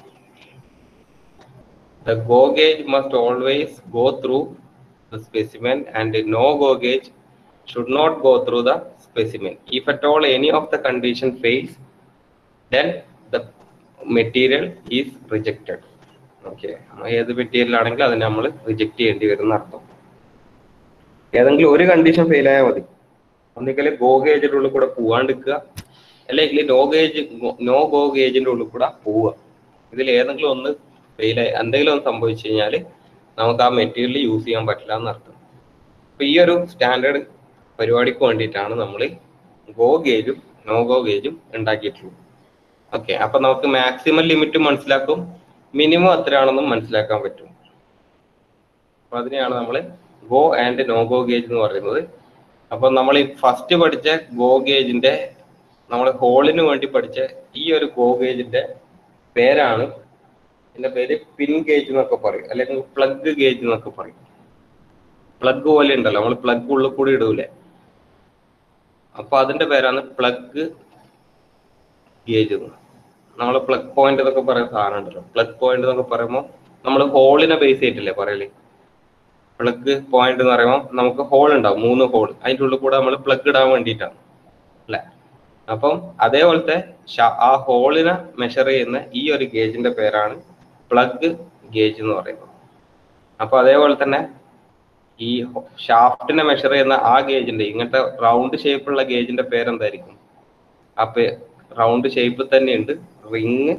The go gauge must always go through the specimen and the no go gauge should not go through the specimen. If at all any of the condition fails, then the material is rejected. Okay ഏത് മെറ്റീരിയൽ ആണെങ്കിലും അതിനെ നമ്മൾ റിജക്ട് ചെയ്യേണ്ടി വരും എന്നർത്ഥം ഏതെങ്കിലും ഒരു കണ്ടീഷൻ ഫെയിൽ ആയാൽ മതി ഒന്നിക്കൽ ഗോ ഗേജിന്റെ ഉള്ളിൽ കൂടെ പോവാണ്ടിരിക്കുക അല്ലെങ്കിൽ നോ ഗേജ് നോ ഗോ ഗേജിന്റെ ഉള്ളിൽ കൂടെ പോവുക ഇതിൽ ഏതെങ്കിലും ഒന്ന് ഫെയിൽ ആയി എന്തെങ്കിലും ഒന്ന് സംഭവിച്ചു കഴിഞ്ഞാൽ നമുക്ക് ആ മെറ്റീരിയൽ യൂസ് ചെയ്യാൻ പറ്റില്ല എന്നർത്ഥം അപ്പൊ ഈ ഒരു സ്റ്റാൻഡേർഡ് പരിപാടിക്ക് വേണ്ടിയിട്ടാണ് നമ്മൾ ഗോ ഗേജും നോ ഗോ ഗേജും ഉണ്ടാക്കിയിട്ടുള്ളത് ഓക്കെ അപ്പൊ നമുക്ക് മാക്സിമം ലിമിറ്റ് മനസ്സിലാക്കും മിനിമം എത്രയാണെന്നും മനസ്സിലാക്കാൻ പറ്റും അപ്പൊ അതിനെയാണ് നമ്മൾ go and no go gauge എന്ന് പറയുന്നത് അപ്പൊ നമ്മൾ ഈ ഫസ്റ്റ് പഠിച്ച ഗോ ഗേജിന്റെ നമ്മൾ ഹോളിന് വേണ്ടി പഠിച്ച ഈ ഒരു ഗോ ഗേജിന്റെ പേരാണ് ഇതിന്റെ പേര് പിൻ ഗേജ് എന്നൊക്കെ പറയും അല്ലെങ്കിൽ പ്ലഗ് ഗേജ് എന്നൊക്കെ പറയും പ്ലഗ് പോലെ ഉണ്ടല്ലോ നമ്മൾ പ്ലഗ് ഉള്ളിൽ കൂടി ഇടൂലേ അപ്പൊ അതിന്റെ പേരാണ് പ്ലഗ് ഗേജ് എന്ന് നമ്മൾ പ്ലഗ് പോയിന്റ് എന്നൊക്കെ പറയുന്ന സാധനം ഉണ്ടല്ലോ പ്ലഗ് പോയിന്റ് എന്നൊക്കെ പറയുമ്പോൾ നമ്മൾ ഹോളിനെ ബേസ് ചെയ്തിട്ടില്ലേ പറയല് പ്ലഗ് പോയിന്റ് എന്ന് പറയുമ്പോൾ നമുക്ക് ഹോൾ ഉണ്ടാവും മൂന്ന് ഹോൾ അതിൻ്റെ ഉള്ളിൽ കൂടെ നമ്മൾ പ്ലഗ് ഇടാൻ വേണ്ടിയിട്ടാണ് അല്ലെ അപ്പം അതേപോലത്തെ ഷ- ആ ഹോളിനെ മെഷർ ചെയ്യുന്ന ഈ ഒരു ഗേജിന്റെ പേരാണ് പ്ലഗ് ഗേജ് എന്ന് പറയുന്നത് അപ്പൊ അതേപോലെ തന്നെ ഈ ഷാഫ്റ്റിനെ മെഷർ ചെയ്യുന്ന ആ ഗേജിന്റെ ഇങ്ങനത്തെ റൗണ്ട് ഷേപ്പുള്ള ഗേജിന്റെ പേരെന്തായിരിക്കും അപ്പൊ റൗണ്ട് ഷേപ്പിൽ തന്നെയുണ്ട് റിങ്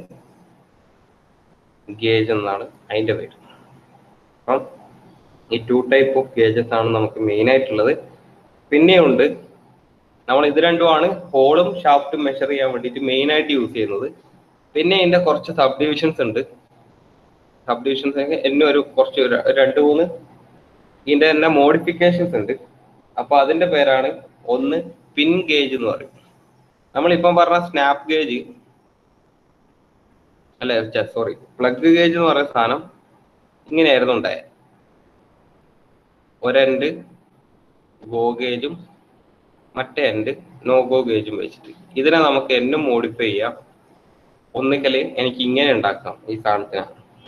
ഗേജ് എന്നാണ് അതിന്റെ പേര് അപ്പം ഈ ടു ടൈപ്പ് ഓഫ് ഗേജസ് ആണ് നമുക്ക് മെയിൻ ആയിട്ടുള്ളത് പിന്നെയുണ്ട് നമ്മൾ ഇത് രണ്ടുമാണ് ഹോളും ഷാഫ്റ്റും മെഷർ ചെയ്യാൻ വേണ്ടിയിട്ട് മെയിൻ ആയിട്ട് യൂസ് ചെയ്യുന്നത് പിന്നെ ഇതിന്റെ കുറച്ച് സബ് ഡിവിഷൻസ് ഉണ്ട് സബ് ഡിവിഷൻസ് എന്നെ ഒരു കുറച്ച് ഒരു രണ്ട് മൂന്ന് ഇതിന്റെ തന്നെ മോഡിഫിക്കേഷൻസ് ഉണ്ട് അപ്പൊ അതിന്റെ പേരാണ് ഒന്ന് പിൻ ഗേജ് എന്ന് പറയും നമ്മളിപ്പം പറഞ്ഞ സ്നാപ്പ് ഗേജ് അല്ലെ സോറി പ്ലഗ് ഗേജ് എന്ന് പറയുന്ന സാധനം ഇങ്ങനെയായിരുന്നു ഉണ്ടായത് ഒരെൻഡ് ഗോ ഗേജും മറ്റേ എൻഡ് നോ ഗോ ഗേജും വെച്ചിട്ട് ഇതിനെ നമുക്ക് എന്നും മോഡിഫൈ ചെയ്യാം ഒന്നിക്കല് എനിക്ക് ഇങ്ങനെ ഉണ്ടാക്കാം ഈ സാധനത്തിന്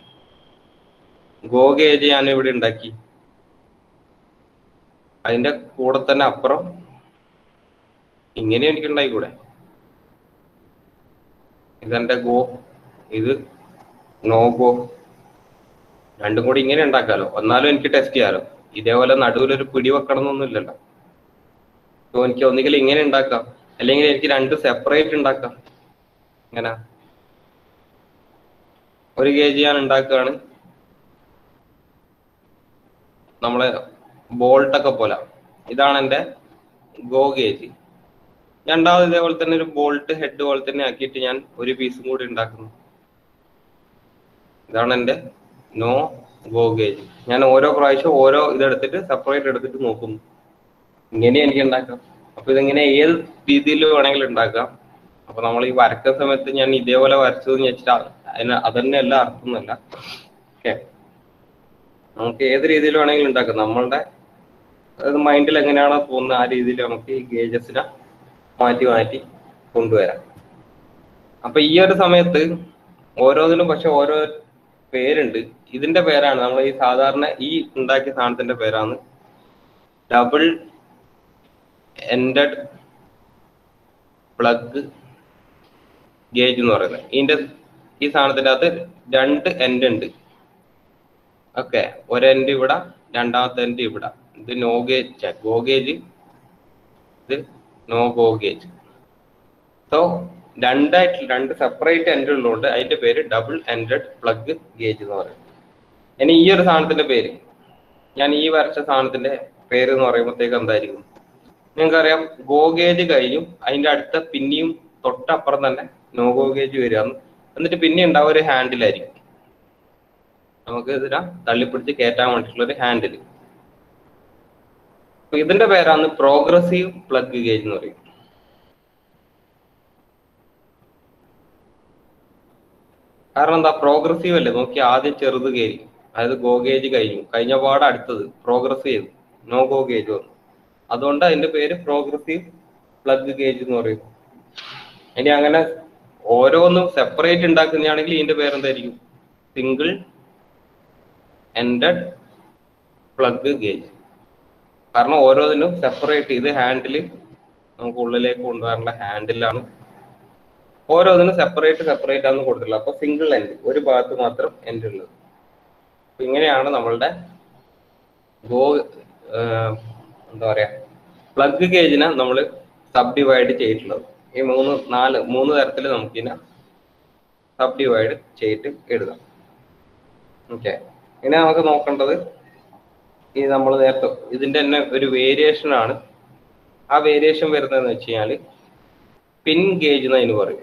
ഗോ ഗേജ് ഞാൻ ഇവിടെ ഉണ്ടാക്കി അതിന്റെ കൂടെ തന്നെ അപ്പുറം ഇങ്ങനെ എനിക്ക് ഉണ്ടായിക്കൂടെ ഇതെന്റെ ഗോ ഇത് നോ ഗോ രണ്ടും കൂടി ഇങ്ങനെ ഉണ്ടാക്കാലോ എന്നാലും എനിക്ക് ടെസ്റ്റ് ചെയ്യാലോ ഇതേപോലെ നടുവിലൊരു പിടി വെക്കണം എന്നൊന്നുമില്ലല്ലോ അപ്പോൾ എനിക്ക് ഒന്നുകിൽ ഇങ്ങനെ ഉണ്ടാക്കാം അല്ലെങ്കിൽ എനിക്ക് രണ്ട് സെപ്പറേറ്റ് ഉണ്ടാക്കാം ഇങ്ങനെ ഒരു കെ ജി ഞാൻ ഉണ്ടാക്കുകയാണ് നമ്മളെ ബോൾട്ടൊക്കെ പോലെ ഇതാണ് എൻ്റെ ഗോ ഗേജ് രണ്ടാമത് ഇതേപോലെ തന്നെ ഒരു ബോൾട്ട് ഹെഡ് പോലെ തന്നെ ആക്കിയിട്ട് ഞാൻ ഒരു പീസും കൂടി ഉണ്ടാക്കുന്നു ഇതാണ് എൻ്റെ നോ ഗോ ഗേജ് ഞാൻ ഓരോ പ്രാവശ്യം ഓരോ ഇതെടുത്തിട്ട് സെപ്പറേറ്റ് എടുത്തിട്ട് നോക്കുന്നു ഇങ്ങനെ എനിക്ക് ഉണ്ടാക്കാം അപ്പൊ ഇതിങ്ങനെ ഏത് രീതിയിൽ വേണമെങ്കിലും ഉണ്ടാക്കാം അപ്പൊ നമ്മൾ ഈ വരക്കുന്ന സമയത്ത് ഞാൻ ഇതേപോലെ വരച്ചതെന്ന് വെച്ചിട്ട് അതിന് അതന്നെ അല്ല അർത്ഥമൊന്നുമല്ല ഓക്കെ നമുക്ക് ഏത് രീതിയിൽ വേണമെങ്കിലും ഉണ്ടാക്കാം നമ്മളുടെ മൈൻഡിൽ എങ്ങനെയാണോ തോന്നുന്നത് ആ രീതിയിൽ നമുക്ക് ഈ ഗേജസിനെ മാറ്റി മാറ്റി കൊണ്ടുവരാം അപ്പൊ ഈ ഒരു സമയത്ത് ഓരോന്നിനും പക്ഷെ ഓരോ പേരുണ്ട് ഇതിന്റെ പേരാണ് നമ്മൾ ഈ സാധാരണ ഈ ഉണ്ടാക്കിയ സാധനത്തിന്റെ പേരാണ് ഡബിൾ എൻഡഡ് പ്ലഗ് ഗേജ് എന്ന് പറയുന്നത് ഇതിന്റെ ഈ സാധനത്തിന്റെ അകത്ത് രണ്ട് എൻഡ് ഉണ്ട് ഓക്കെ ഒരു എൻഡ് ഇവിടെ രണ്ടാമത്തെ എൻഡ് ഇവിടെ ഇത് നോ ഗേജ് ഗോ ഗേജ് ഇത് നോ ഗോ ഗേജ് സോ രണ്ടായിട്ട് രണ്ട് സെപ്പറേറ്റ് എൻഡ് ഉള്ളതുകൊണ്ട് അതിന്റെ പേര് ഡബിൾ എൻഡഡ് പ്ലഗ് ഗേജ് എന്ന് പറയും ഇനി ഈ ഒരു സാധനത്തിന്റെ പേര് ഞാൻ ഈ വരച്ച സാധനത്തിന്റെ പേര് എന്ന് പറയുമ്പോഴത്തേക്ക് എന്തായിരിക്കും നിങ്ങൾക്കറിയാം ഗോ ഗേജ് കഴിഞ്ഞും അതിന്റെ അടുത്ത പിന്നെയും തൊട്ടപ്പുറം തന്നെ നോ ഗോ ഗേജ് വരികയാണ് എന്നിട്ട് പിന്നെ ഉണ്ടാവും ഒരു ഹാൻഡിലായിരിക്കും നമുക്ക് ഇതിനെ തള്ളിപ്പിടിച്ച് കയറ്റാൻ വേണ്ടിയിട്ടുള്ള ഒരു ഹാൻഡിൽ ഇതിന്റെ പേരാണ് പ്രോഗ്രസീവ് പ്ലഗ് ഗേജ് എന്ന് പറയും കാരണം എന്താ പ്രോഗ്രസീവ് അല്ലേ നോക്കി ആദ്യം ചെറുത് കയറി അതായത് ഗോ ഗേജ് കഴിഞ്ഞു കഴിഞ്ഞ പാട് അടുത്തത് പ്രോഗ്രസീവ് നോ ഗോ ഗേജ് വന്നു അതുകൊണ്ട് അതിന്റെ പേര് പ്രോഗ്രസീവ് പ്ലഗ് ഗേജ് എന്ന് പറയും ഇനി അങ്ങനെ ഓരോന്നും സെപ്പറേറ്റ് ഉണ്ടാക്കുന്നതാണെങ്കിൽ ഇതിന്റെ പേരെന്തായിരിക്കും സിംഗിൾ എൻഡഡ് പ്ലഗ് ഗേജ് കാരണം ഓരോന്നിനും സെപ്പറേറ്റ് ഇത് ഹാൻഡിൽ നമുക്ക് ഉള്ളിലേക്ക് കൊണ്ടുവരാനുള്ള ഹാൻഡിലാണ് ഓരോന്നിനും സെപ്പറേറ്റ് സെപ്പറേറ്റ് ആണ് കൊടുത്തിട്ടുള്ളത് അപ്പൊ സിംഗിൾ എൻഡ് ഒരു ഭാഗത്ത് മാത്രം എൻഡ് ഉള്ളത് അപ്പൊ ഇങ്ങനെയാണ് നമ്മളുടെ ഗോ എന്താ പറയാ പ്ലഗ് ഗേജിനെ നമ്മൾ സബ് ഡിവൈഡ് ചെയ്തിട്ടുള്ളത് ഈ മൂന്ന് നാല് മൂന്ന് തരത്തിൽ നമുക്കിതിനെ സബ് ഡിവൈഡ് ചെയ്തിട്ട് എഴുതാം ഓക്കെ ഇനി നമുക്ക് നോക്കേണ്ടത് ഈ നമ്മൾ നേരത്തെ ഇതിന്റെ തന്നെ ഒരു വേരിയേഷൻ ആണ് ആ വേരിയേഷൻ വരുന്നതെന്ന് വെച്ച് കഴിഞ്ഞാൽ പിൻ ഗേജ് എന്ന് അതിന് പറയും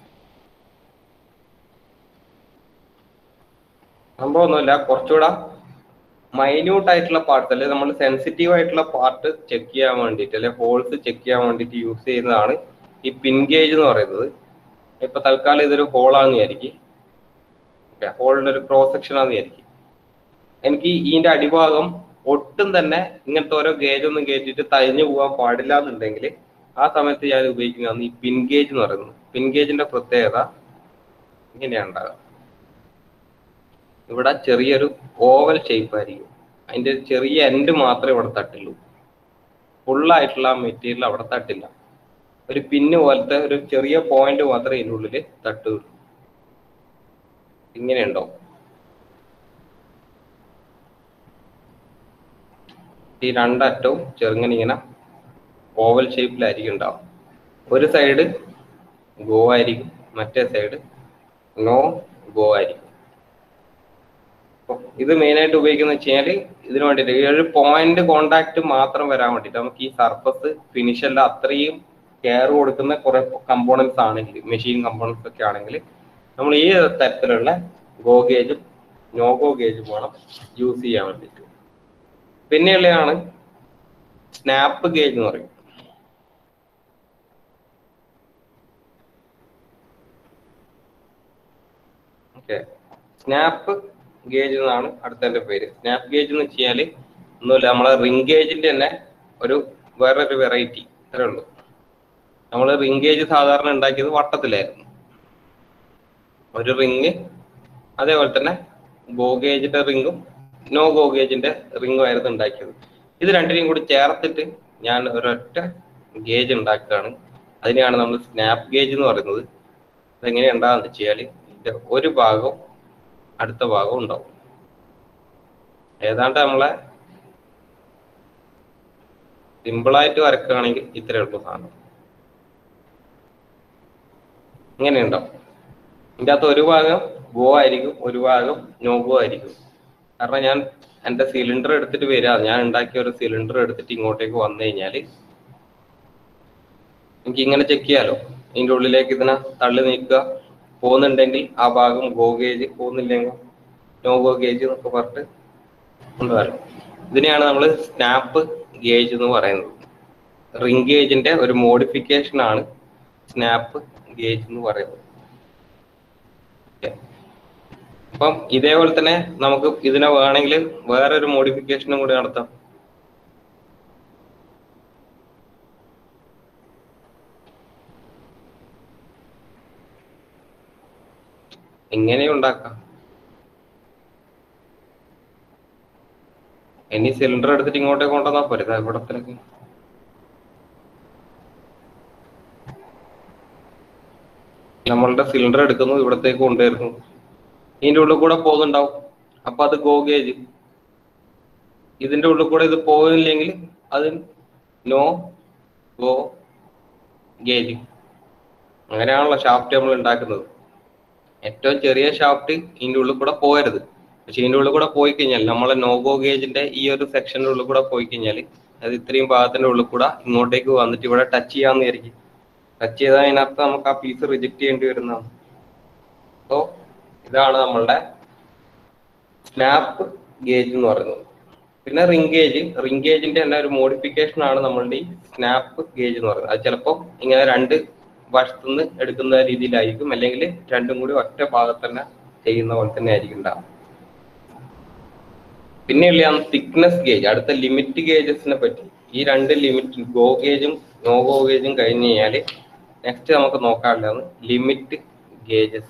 സംഭവമൊന്നുമില്ല കുറച്ചുകൂടെ മൈന്യൂട്ട് ആയിട്ടുള്ള പാർട്സ് അല്ലെ നമ്മൾ സെൻസിറ്റീവ് ആയിട്ടുള്ള പാർട്ട് ചെക്ക് ചെയ്യാൻ വേണ്ടിയിട്ട് അല്ലെ ഹോൾസ് ചെക്ക് ചെയ്യാൻ വേണ്ടിയിട്ട് യൂസ് ചെയ്യുന്നതാണ് ഈ പിൻ ഗേജ് എന്ന് പറയുന്നത് ഇപ്പൊ തൽക്കാലം ഇതൊരു ഹോളാന്ന് വിചാരിക്കും ഹോളിന്റെ ഒരു ക്രോസ് സെക്ഷൻ ആണെന്ന് വിചാരിക്കും എനിക്ക് ഇതിന്റെ അടിഭാഗം ഒട്ടും തന്നെ ഇങ്ങനത്തെ ഓരോ ഗേജ് ഒന്നും കയറ്റിയിട്ട് തഴിഞ്ഞു പോകാൻ പാടില്ല എന്നുണ്ടെങ്കിൽ ആ സമയത്ത് ഞാൻ ഉപയോഗിക്കുന്നതാണ് ഈ പിൻ ഗേജ് എന്ന് പറയുന്നത് പിൻ ഗേജിന്റെ പ്രത്യേകത ഇങ്ങനെയാണ് ഉണ്ടാകുക ഇവിടെ ചെറിയൊരു ഓവൽ ഷേപ്പ് ആയിരിക്കും അതിന്റെ ഒരു ചെറിയ എൻഡ് മാത്രമേ ഇവിടെ തട്ടുള്ളൂ ഫുള്ളായിട്ടുള്ള ആ മെറ്റീരിയൽ അവിടെ തട്ടില്ല ഒരു പിന്ന് പോലത്തെ ഒരു ചെറിയ പോയിന്റ് മാത്രമേ ഇതിൻ്റെ ഉള്ളിൽ തട്ടുള്ളൂ ഇങ്ങനെ ഉണ്ടാവും ഈ രണ്ടറ്റവും ചെറുങ്ങനെ ഇങ്ങനെ ഓവൽ ഷേപ്പിലായിരിക്കും ഉണ്ടാവും ഒരു സൈഡ് ഗോ ആയിരിക്കും മറ്റേ സൈഡ് നോ ഗോ ആയിരിക്കും ഇത് മെയിൻ ആയിട്ട് ഉപയോഗിക്കുന്ന വെച്ച് കഴിഞ്ഞാൽ ഇതിന് വേണ്ടിയിട്ട് ഈ ഒരു പോയിന്റ് കോണ്ടാക്ട് മാത്രം വരാൻ വേണ്ടിയിട്ട് നമുക്ക് ഈ സർഫസ് ഫിനിഷ് എല്ലാം അത്രയും കെയർ കൊടുക്കുന്ന കുറെ കമ്പോണൻസ് ആണെങ്കിൽ മെഷീൻ കമ്പോണൻസ് ഒക്കെ ആണെങ്കിൽ നമ്മൾ ഈ തരത്തിലുള്ള ഗോ ഗേജും നോ ഗോ ഗേജും വേണം യൂസ് ചെയ്യാൻ വേണ്ടിയിട്ട് പിന്നെയുള്ളതാണ് സ്നാപ്പ് ഗേജ് എന്ന് പറയും ഓക്കെ സ്നാപ്പ് ഗേജ് എന്നാണ് അടുത്തതിന്റെ പേര് സ്നാപ്പ് ഗേജ് എന്ന് വെച്ചാൽ ഒന്നുമില്ല നമ്മളെ റിംഗ് ഗേജിന്റെ തന്നെ ഒരു വേറൊരു വെറൈറ്റി അത്രേ ഉള്ളൂ നമ്മൾ റിംഗ് ഗേജ് സാധാരണ ഉണ്ടാക്കിയത് വട്ടത്തിലായിരുന്നു ഒരു റിങ് അതേപോലെ തന്നെ ഗോ ഗേജിന്റെ റിങ്ങും നോ ഗോ ഗേജിന്റെ റിങ്ങും ആയിരുന്നു ഉണ്ടാക്കിയത് ഇത് രണ്ടിനെയും കൂടി ചേർത്തിട്ട് ഞാൻ ഒരൊറ്റ ഗേജ് ഉണ്ടാക്കുകയാണ് അതിനെയാണ് നമ്മൾ സ്നാപ്പ് ഗേജ് എന്ന് പറയുന്നത് അതെങ്ങനെ ഉണ്ടാകുന്ന വെച്ചാൽ ഇതിന്റെ ഒരു ഭാഗം അടുത്ത ഭാഗം ഉണ്ടാവും ഏതാണ്ട് നമ്മളെ സിമ്പിളായിട്ട് വരക്കുകയാണെങ്കിൽ ഇത്രേ ഉള്ളൂ സാധനം ഇങ്ങനെ ഉണ്ടാവും ഇതിൻ്റെ അകത്ത് ഒരു ഭാഗം ഗോ ആയിരിക്കും ഒരു ഭാഗം നോ ഗോ ആയിരിക്കും കാരണം ഞാൻ എൻ്റെ സിലിണ്ടർ എടുത്തിട്ട് വരിക ഞാൻ ഉണ്ടാക്കിയ ഒരു സിലിണ്ടർ എടുത്തിട്ട് ഇങ്ങോട്ടേക്ക് വന്നു കഴിഞ്ഞാൽ എനിക്ക് ഇങ്ങനെ ചെക്ക് ചെയ്യാലോ ഇതിൻ്റെ ഉള്ളിലേക്ക് ഇതിനെ തള്ളി നീക്കുക പോകുന്നുണ്ടെങ്കിൽ ആ ഭാഗം ഗോ ഗേജ് പോകുന്നില്ലെങ്കിൽ നോ ഗോ ഗേജ് എന്നൊക്കെ പറഞ്ഞിട്ട് കൊണ്ടുവരാം ഇതിനെയാണ് നമ്മൾ സ്നാപ്പ് ഗേജ് എന്ന് പറയുന്നത് റിംഗ് ഗേജിന്റെ ഒരു മോഡിഫിക്കേഷൻ ആണ് സ്നാപ്പ് ഗേജ് എന്ന് പറയുന്നത് Okay. അപ്പം ഇതേപോലെ തന്നെ നമുക്ക് ഇതിനെ വേണമെങ്കിൽ വേറൊരു മോഡിഫിക്കേഷനും കൂടി നടത്താം എങ്ങനെ ഉണ്ടാക്കാം ഇനി സിലിണ്ടർ എടുത്തിട്ട് ഇങ്ങോട്ടേക്ക് കൊണ്ടുവന്നാ പോരെ ദാ ഇവിടത്തിലേക്ക് നമ്മളുടെ സിലിണ്ടർ എടുക്കുന്നു ഇവിടത്തേക്ക് കൊണ്ടുവരുന്നു ഇതിന്റെ ഉള്ളിൽ കൂടെ പോകുന്നുണ്ടാവും അപ്പൊ അത് ഗോ ഗേജ് ഇതിന്റെ ഉള്ളിൽ കൂടെ ഇത് പോകുന്നില്ലെങ്കിൽ അത് നോ ഗോ ഗേജ് അങ്ങനെയാണല്ലോ ഷാഫ്റ്റ് നമ്മൾ ഉണ്ടാക്കുന്നത് ഏറ്റവും ചെറിയ ഷാഫ്റ്റ് ഇതിന്റെ ഉള്ളിൽ കൂടെ പോകരുത് പക്ഷെ ഇതിന്റെ ഉള്ളിൽ കൂടെ പോയി കഴിഞ്ഞാൽ നമ്മളെ നോഗോ ഗേജിന്റെ ഈ ഒരു സെക്ഷന്റെ ഉള്ളിൽ കൂടെ പോയി കഴിഞ്ഞാൽ അത് ഇത്രയും ഭാഗത്തിന്റെ ഉള്ളിൽ കൂടെ ഇങ്ങോട്ടേക്ക് വന്നിട്ട് ഇവിടെ ടച്ച് ചെയ്യാന്ന് വിചാരിക്കും ടച്ച് ചെയ്താൽ അതിനകത്ത് നമുക്ക് ആ പീസ് റിജക്ട് ചെയ്യേണ്ടി വരുന്നതാണ് സോ ഇതാണ് നമ്മളുടെ സ്നാപ്പ് ഗേജ് എന്ന് പറയുന്നത് പിന്നെ റിംഗ് ഗേജ് റിംഗ് ഗേജിന്റെ തന്നെ ഒരു മോഡിഫിക്കേഷൻ ആണ് നമ്മളുടെ ഈ സ്നാപ്പ് ഗേജ് എന്ന് പറയുന്നത് അത് ചിലപ്പോൾ ഇങ്ങനെ രണ്ട് വശത്തുനിന്ന് എടുക്കുന്ന രീതിയിലായിരിക്കും അല്ലെങ്കിൽ രണ്ടും കൂടി ഒറ്റ ഭാഗത്ത് തന്നെ ചെയ്യുന്ന പോലെ തന്നെ ആയിരിക്കും ഉണ്ടാവുക പിന്നെയുള്ള തിക്നെസ് ഗേജ് അടുത്ത ലിമിറ്റ് ഗേജസിനെ പറ്റി ഈ രണ്ട് ലിമിറ്റ് ഗോ ഗേജും നോ ഗോ ഗേജും കഴിഞ്ഞ് കഴിഞ്ഞാൽ നെക്സ്റ്റ് നമുക്ക് നോക്കാനുള്ളതാണ് ലിമിറ്റ് ഗേജസ്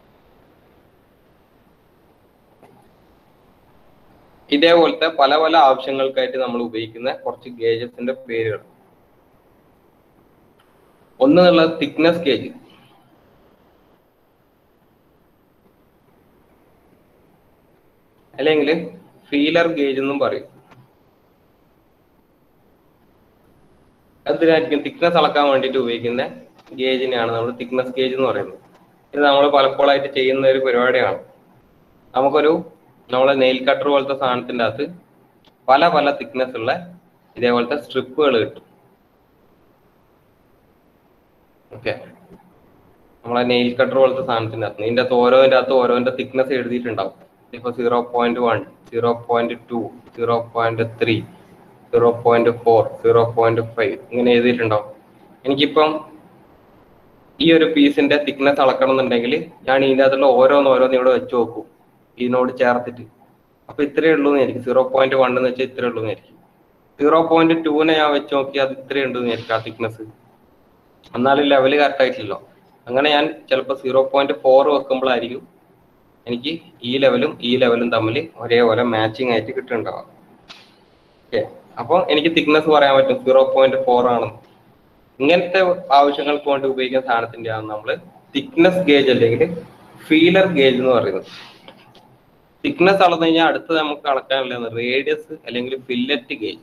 ഇതേപോലത്തെ പല പല ആവശ്യങ്ങൾക്കായിട്ട് നമ്മൾ ഉപയോഗിക്കുന്ന കുറച്ച് ഗേജസിന്റെ പേരുകൾ ഒന്ന് എന്നുള്ളത് തിക്നെസ് ഗേജ് അല്ലെങ്കിൽ ഫീലർ ഗേജ് എന്നും പറയും അതിനായിരിക്കും തിക്നെസ് അളക്കാൻ വേണ്ടിയിട്ട് ഉപയോഗിക്കുന്ന ഗേജിനെയാണ് നമ്മൾ തിക്നെസ് ഗേജ് എന്ന് പറയുന്നത് ഇത് നമ്മൾ പലപ്പോഴായിട്ട് ചെയ്യുന്ന ഒരു പരിപാടിയാണ് നമുക്കൊരു നമ്മളെ നെയിൽ കട്ടർ പോലത്തെ സാധനത്തിൻ്റെ അകത്ത് പല പല തിക്നെസ് ഉള്ള ഇതേപോലത്തെ സ്ട്രിപ്പുകൾ കിട്ടും ഓക്കെ നമ്മളെ നെയിൽ കട്ടർ പോലത്തെ സാധനത്തിൻ്റെ അകത്ത് ഇതിൻ്റെ അകത്ത് ഓരോതിൻ്റെ അകത്ത് ഓരോന്റെ തിക്നെസ് എഴുതിയിട്ടുണ്ടാവും ഇപ്പൊ zero point one zero point two zero point three zero point four zero point five ഇങ്ങനെ എഴുതിയിട്ടുണ്ടാവും എനിക്കിപ്പം ഈ ഒരു പീസിന്റെ തിക്നെസ് അളക്കണം എന്നുണ്ടെങ്കിൽ ഞാൻ ഇതിൻ്റെ അകത്തുള്ള ഓരോന്ന് ഓരോന്ന് ഇവിടെ വെച്ച് നോക്കും ഇതിനോട് ചേർത്തിട്ട് അപ്പൊ ഇത്രയേ ഉള്ളൂ എന്നായിരിക്കും സീറോ പോയിന്റ് വൺ എന്ന് വെച്ചാൽ ഇത്രയേ ഉള്ളൂ എന്നായിരിക്കും സീറോ പോയിന്റ് ടൂനെ ഞാൻ വെച്ച് നോക്കി അത് ഇത്രയേ ഉണ്ട് എന്നായിരിക്കും ആ തിക്നെസ് എന്നാലും ലെവല് കറക്റ്റ് ആയിട്ടില്ലല്ലോ അങ്ങനെ ഞാൻ ചിലപ്പോൾ സീറോ പോയിന്റ് ഫോർ വെക്കുമ്പോഴായിരിക്കും എനിക്ക് ഈ ലെവലും ഈ ലെവലും തമ്മിൽ ഒരേപോലെ മാച്ചിങ് ആയിട്ട് കിട്ടുന്നുണ്ടാവാം ഓക്കെ അപ്പോൾ എനിക്ക് തിക്നെസ് പറയാൻ പറ്റും സീറോ പോയിന്റ് ഫോർ ആണെന്ന് ഇങ്ങനത്തെ ആവശ്യങ്ങൾക്ക് വേണ്ടി ഉപയോഗിക്കുന്ന സാധനത്തിൻ്റെയാണ് നമ്മൾ തിക്നെസ് ഗേജ് അല്ലെങ്കിൽ ഫീലർ ഗേജ് എന്ന് പറയുന്നത് തിക്നെസ് അളന്നു കഴിഞ്ഞാൽ അടുത്ത് നമുക്ക് അളക്കാനുള്ളത് റേഡിയസ് അല്ലെങ്കിൽ ഫില്ലറ്റ് ഗേജ്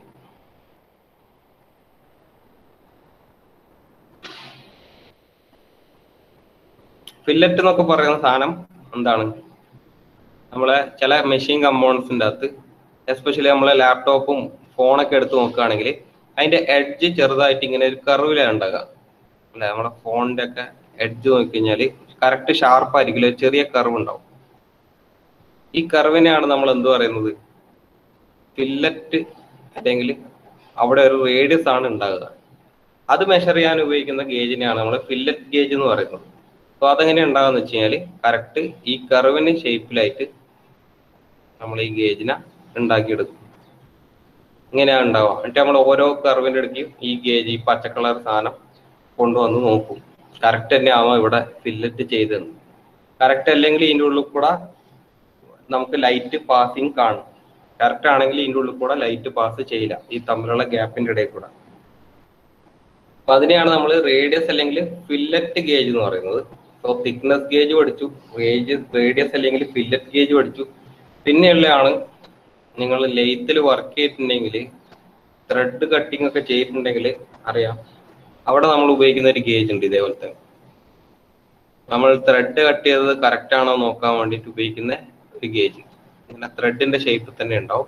ഫില്ലറ്റ് എന്നൊക്കെ പറയുന്ന സാധനം എന്താണ് നമ്മളെ ചില മെഷീൻ കമ്പോണൻസിൻ്റെ അകത്ത് എസ്പെഷ്യലി നമ്മളെ ലാപ്ടോപ്പും ഫോണൊക്കെ എടുത്ത് നോക്കുകയാണെങ്കിൽ അതിന്റെ എഡ്ജ് ചെറുതായിട്ട് ഇങ്ങനെ ഒരു കർവിലാണ് ഉണ്ടാകുക അല്ലെ നമ്മുടെ ഫോണിന്റെ ഒക്കെ എഡ്ജ് നോക്കിക്കഴിഞ്ഞാൽ കറക്റ്റ് ഷാർപ്പ് ആയിരിക്കില്ല ഒരു ചെറിയ കർവ് ഉണ്ടാവും ഈ കർവിനെയാണ് നമ്മൾ എന്ത് പറയുന്നത് ഫില്ലറ്റ് അല്ലെങ്കിൽ അവിടെ ഒരു റേഡിയസ് ആണ് ഉണ്ടാകുക അത് മെഷർ ചെയ്യാൻ ഉപയോഗിക്കുന്ന ഗേജിനെയാണ് നമ്മൾ ഫില്ലറ്റ് ഗേജ് എന്ന് പറയുന്നത് അപ്പോൾ അതെങ്ങനെ ഉണ്ടാകുന്ന വെച്ച് കഴിഞ്ഞാൽ കറക്റ്റ് ഈ കർവിന് ഷേപ്പിലായിട്ട് നമ്മൾ ഈ ഗേജിനെ ഉണ്ടാക്കിയെടുക്കും ഇങ്ങനെയാണ് ഉണ്ടാവുക എന്നിട്ട് നമ്മൾ ഓരോ കർവിൻ്റെ ഇടയ്ക്കും ഈ ഗേജ് ഈ പച്ച കളർ സാധനം കൊണ്ടുവന്ന് നോക്കും കറക്റ്റ് തന്നെ ആവാം ഇവിടെ ഫില്ലറ്റ് ചെയ്തെന്ന് കറക്റ്റ് അല്ലെങ്കിൽ ഇതിൻ്റെ ഉള്ളിൽ കൂടെ നമുക്ക് ലൈറ്റ് പാസിങ് കാണും കറക്റ്റ് ആണെങ്കിൽ ഇതിൻ്റെ ഉള്ളിൽ കൂടെ ലൈറ്റ് പാസ് ചെയ്യില്ല ഈ തമ്മിലുള്ള ഗ്യാപ്പിന്റെ ഇടയിൽ കൂടെ അപ്പൊ അതിനെയാണ് നമ്മൾ റേഡിയസ് അല്ലെങ്കിൽ ഫില്ലറ്റ് ഗേജ് എന്ന് പറയുന്നത് സോ തിക്നെസ് ഗേജ് പഠിച്ചു ഗേജ് റേഡിയസ് അല്ലെങ്കിൽ ഫില്ലറ്റ് ഗേജ് പഠിച്ചു പിന്നെയുള്ളതാണ് നിങ്ങൾ ലെയ്ത്തിൽ വർക്ക് ചെയ്തിട്ടുണ്ടെങ്കിൽ ത്രെഡ് കട്ടിംഗ് ഒക്കെ ചെയ്തിട്ടുണ്ടെങ്കിൽ അറിയാം അവിടെ നമ്മൾ ഉപയോഗിക്കുന്ന ഒരു ഗേജ് ഉണ്ട് ഇതേപോലത്തെ നമ്മൾ ത്രെഡ് കട്ട് ചെയ്തത് കറക്റ്റ് ആണോ നോക്കാൻ വേണ്ടിയിട്ട് ഉപയോഗിക്കുന്ന ഒരു ഗേജ് ഇങ്ങനെ ത്രെഡിന്റെ ഷേപ്പ് തന്നെ ഉണ്ടാവും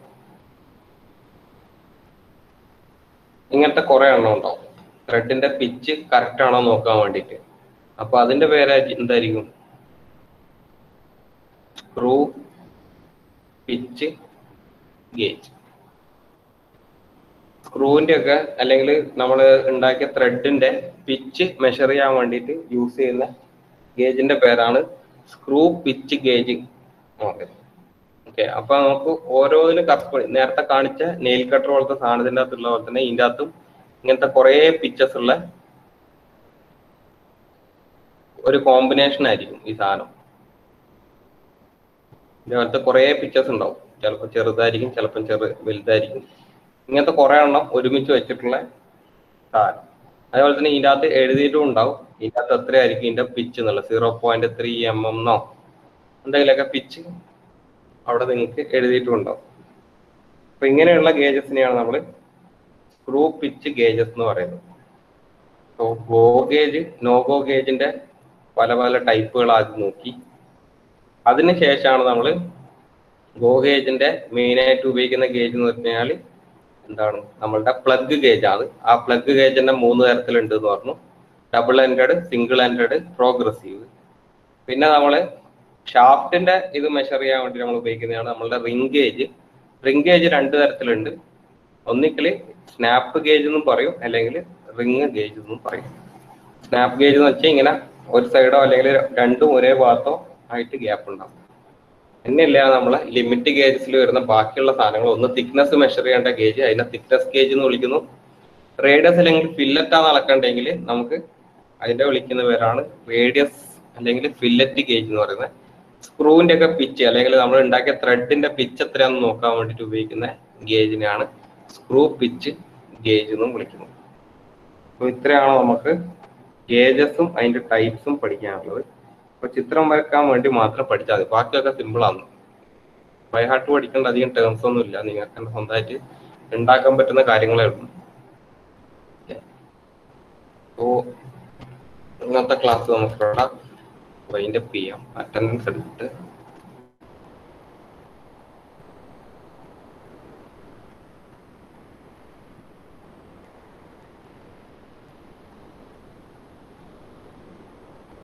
ഇങ്ങനത്തെ കുറെ എണ്ണം ഉണ്ടാവും ത്രെഡിന്റെ പിച്ച് കറക്റ്റ് ആണോ നോക്കാൻ വേണ്ടിയിട്ട് അപ്പൊ അതിന്റെ പേര് എന്തായിരിക്കും സ്ക്രൂ പിച്ച് ഗേജ് സ്ക്രൂവിന്റെ ഒക്കെ അല്ലെങ്കിൽ നമ്മൾ ഉണ്ടാക്കിയ ത്രെഡിന്റെ പിച്ച് മെഷർ ചെയ്യാൻ വേണ്ടിയിട്ട് യൂസ് ചെയ്യുന്ന ഗേജിന്റെ പേരാണ് സ്ക്രൂ പിച്ച് ഗേജ് ഓക്കെ അപ്പൊ നമുക്ക് ഓരോന്നിനും കറക്റ്റ് നേരത്തെ കാണിച്ച നെയിൽ കട്ടർ പോലത്തെ സാധനത്തിന്റെ അകത്തുള്ള പോലെ തന്നെ ഇതിന്റെ അകത്തും ഇങ്ങനത്തെ കുറെ പിക്ചേഴ്സ് ഉള്ള ഒരു കോമ്പിനേഷൻ ആയിരിക്കും ഈ സാധനം ഇതേപോലത്തെ കുറെ പിക്ചേഴ്സ് ഉണ്ടാവും ചിലപ്പോൾ ചെറുതായിരിക്കും ചിലപ്പം ചെറു വലുതായിരിക്കും ഇങ്ങനത്തെ കുറെ എണ്ണം ഒരുമിച്ച് വെച്ചിട്ടുള്ള സാധനം അതേപോലെ തന്നെ ഇതിൻ്റെ അകത്ത് എഴുതിയിട്ടും ഉണ്ടാവും ഇതിൻ്റെ അകത്ത് എത്രയായിരിക്കും ഇതിന്റെ പിച്ച് എന്നുള്ളത് zero point three M M എന്നോ എന്തെങ്കിലുമൊക്കെ പിച്ച് അവിടെ നിങ്ങൾക്ക് എഴുതിയിട്ടും ഉണ്ടാവും അപ്പൊ ഇങ്ങനെയുള്ള ഗേജസിനെയാണ് നമ്മൾ സ്ക്രൂ പിച്ച് ഗേജസ് എന്ന് പറയുന്നത് so go gauge no go ഗേജിന്റെ പല പല ടൈപ്പുകൾ ആദ്യം നോക്കി അതിനുശേഷമാണ് നമ്മൾ ഗോ ഗേജിന്റെ മെയിൻ ആയിട്ട് ഉപയോഗിക്കുന്ന ഗേജ് എന്ന് പറഞ്ഞു കഴിഞ്ഞാൽ എന്താണ് നമ്മളുടെ പ്ലഗ് ഗേജ് ആണ് ആ പ്ലഗ് ഗേജിന്റെ മൂന്ന് തരത്തിലുണ്ട് എന്ന് പറഞ്ഞു double ended single ended progressive പിന്നെ നമ്മൾ ഷാഫ്റ്റിന്റെ ഇത് മെഷർ ചെയ്യാൻ വേണ്ടി നമ്മൾ ഉപയോഗിക്കുന്നതാണ് നമ്മളുടെ റിംഗ് ഗേജ് റിംഗ് ഗേജ് രണ്ട് തരത്തിലുണ്ട് ഒന്നിക്കൽ സ്നാപ്പ് ഗേജ് എന്നും പറയും അല്ലെങ്കിൽ റിംഗ് ഗേജ് എന്നും പറയും സ്നാപ്പ് ഗേജ് എന്ന് വെച്ചാൽ ഇങ്ങനെ ഒരു സൈഡോ അല്ലെങ്കിൽ രണ്ടും ഒരേ ഭാഗത്തോ ആയിട്ട് ഗ്യാപ്പ് ഉണ്ടാവും എന്നില്ല നമ്മളെ ലിമിറ്റ് ഗേജസിൽ വരുന്ന ബാക്കിയുള്ള സാധനങ്ങൾ ഒന്ന് തിക്നെസ് മെഷർ ചെയ്യേണ്ട ഗേജ് അതിനെ തിക്നെസ് ഗേജ് എന്ന് വിളിക്കുന്നു റേഡിയസ് അല്ലെങ്കിൽ ഫില്ലറ്റാണ് അളക്കണ്ടെങ്കിൽ നമുക്ക് അതിന്റെ വിളിക്കുന്ന പേരാണ് റേഡിയസ് അല്ലെങ്കിൽ ഫില്ലറ്റ് ഗേജ് എന്ന് പറയുന്നത് സ്ക്രൂവിന്റെ ഒക്കെ പിച്ച് അല്ലെങ്കിൽ നമ്മൾ ഉണ്ടാക്കിയ ത്രെഡിന്റെ പിച്ച് എത്രയാണെന്ന് നോക്കാൻ വേണ്ടിയിട്ട് ഉപയോഗിക്കുന്ന ഗേജിനെയാണ് സ്ക്രൂ പിച്ച് ഗേജ് എന്നും വിളിക്കുന്നത് അപ്പോൾ ഇത്രയാണ് നമുക്ക് ഗേജസും അതിന്റെ ടൈപ്സും പഠിക്കാനുള്ളത് അപ്പൊ ചിത്രം വരക്കാൻ വേണ്ടി മാത്രം പഠിച്ചാൽ മതി ബാക്കിയൊക്കെ സിമ്പിൾ ആണ് ബൈ ഹാർട്ട് പഠിക്കേണ്ട അധികം ടേംസ് ഒന്നും ഇല്ല നിങ്ങൾക്ക് തന്നെ സ്വന്തമായിട്ട് ഉണ്ടാക്കാൻ പറ്റുന്ന കാര്യങ്ങളേ ഉള്ളൂ സോ ഇന്നത്തെ ക്ലാസ് നമുക്ക് ഇവിടെ വൈൻഡപ്പ് ചെയ്യാം അറ്റൻഡൻസ് എടുത്തിട്ട്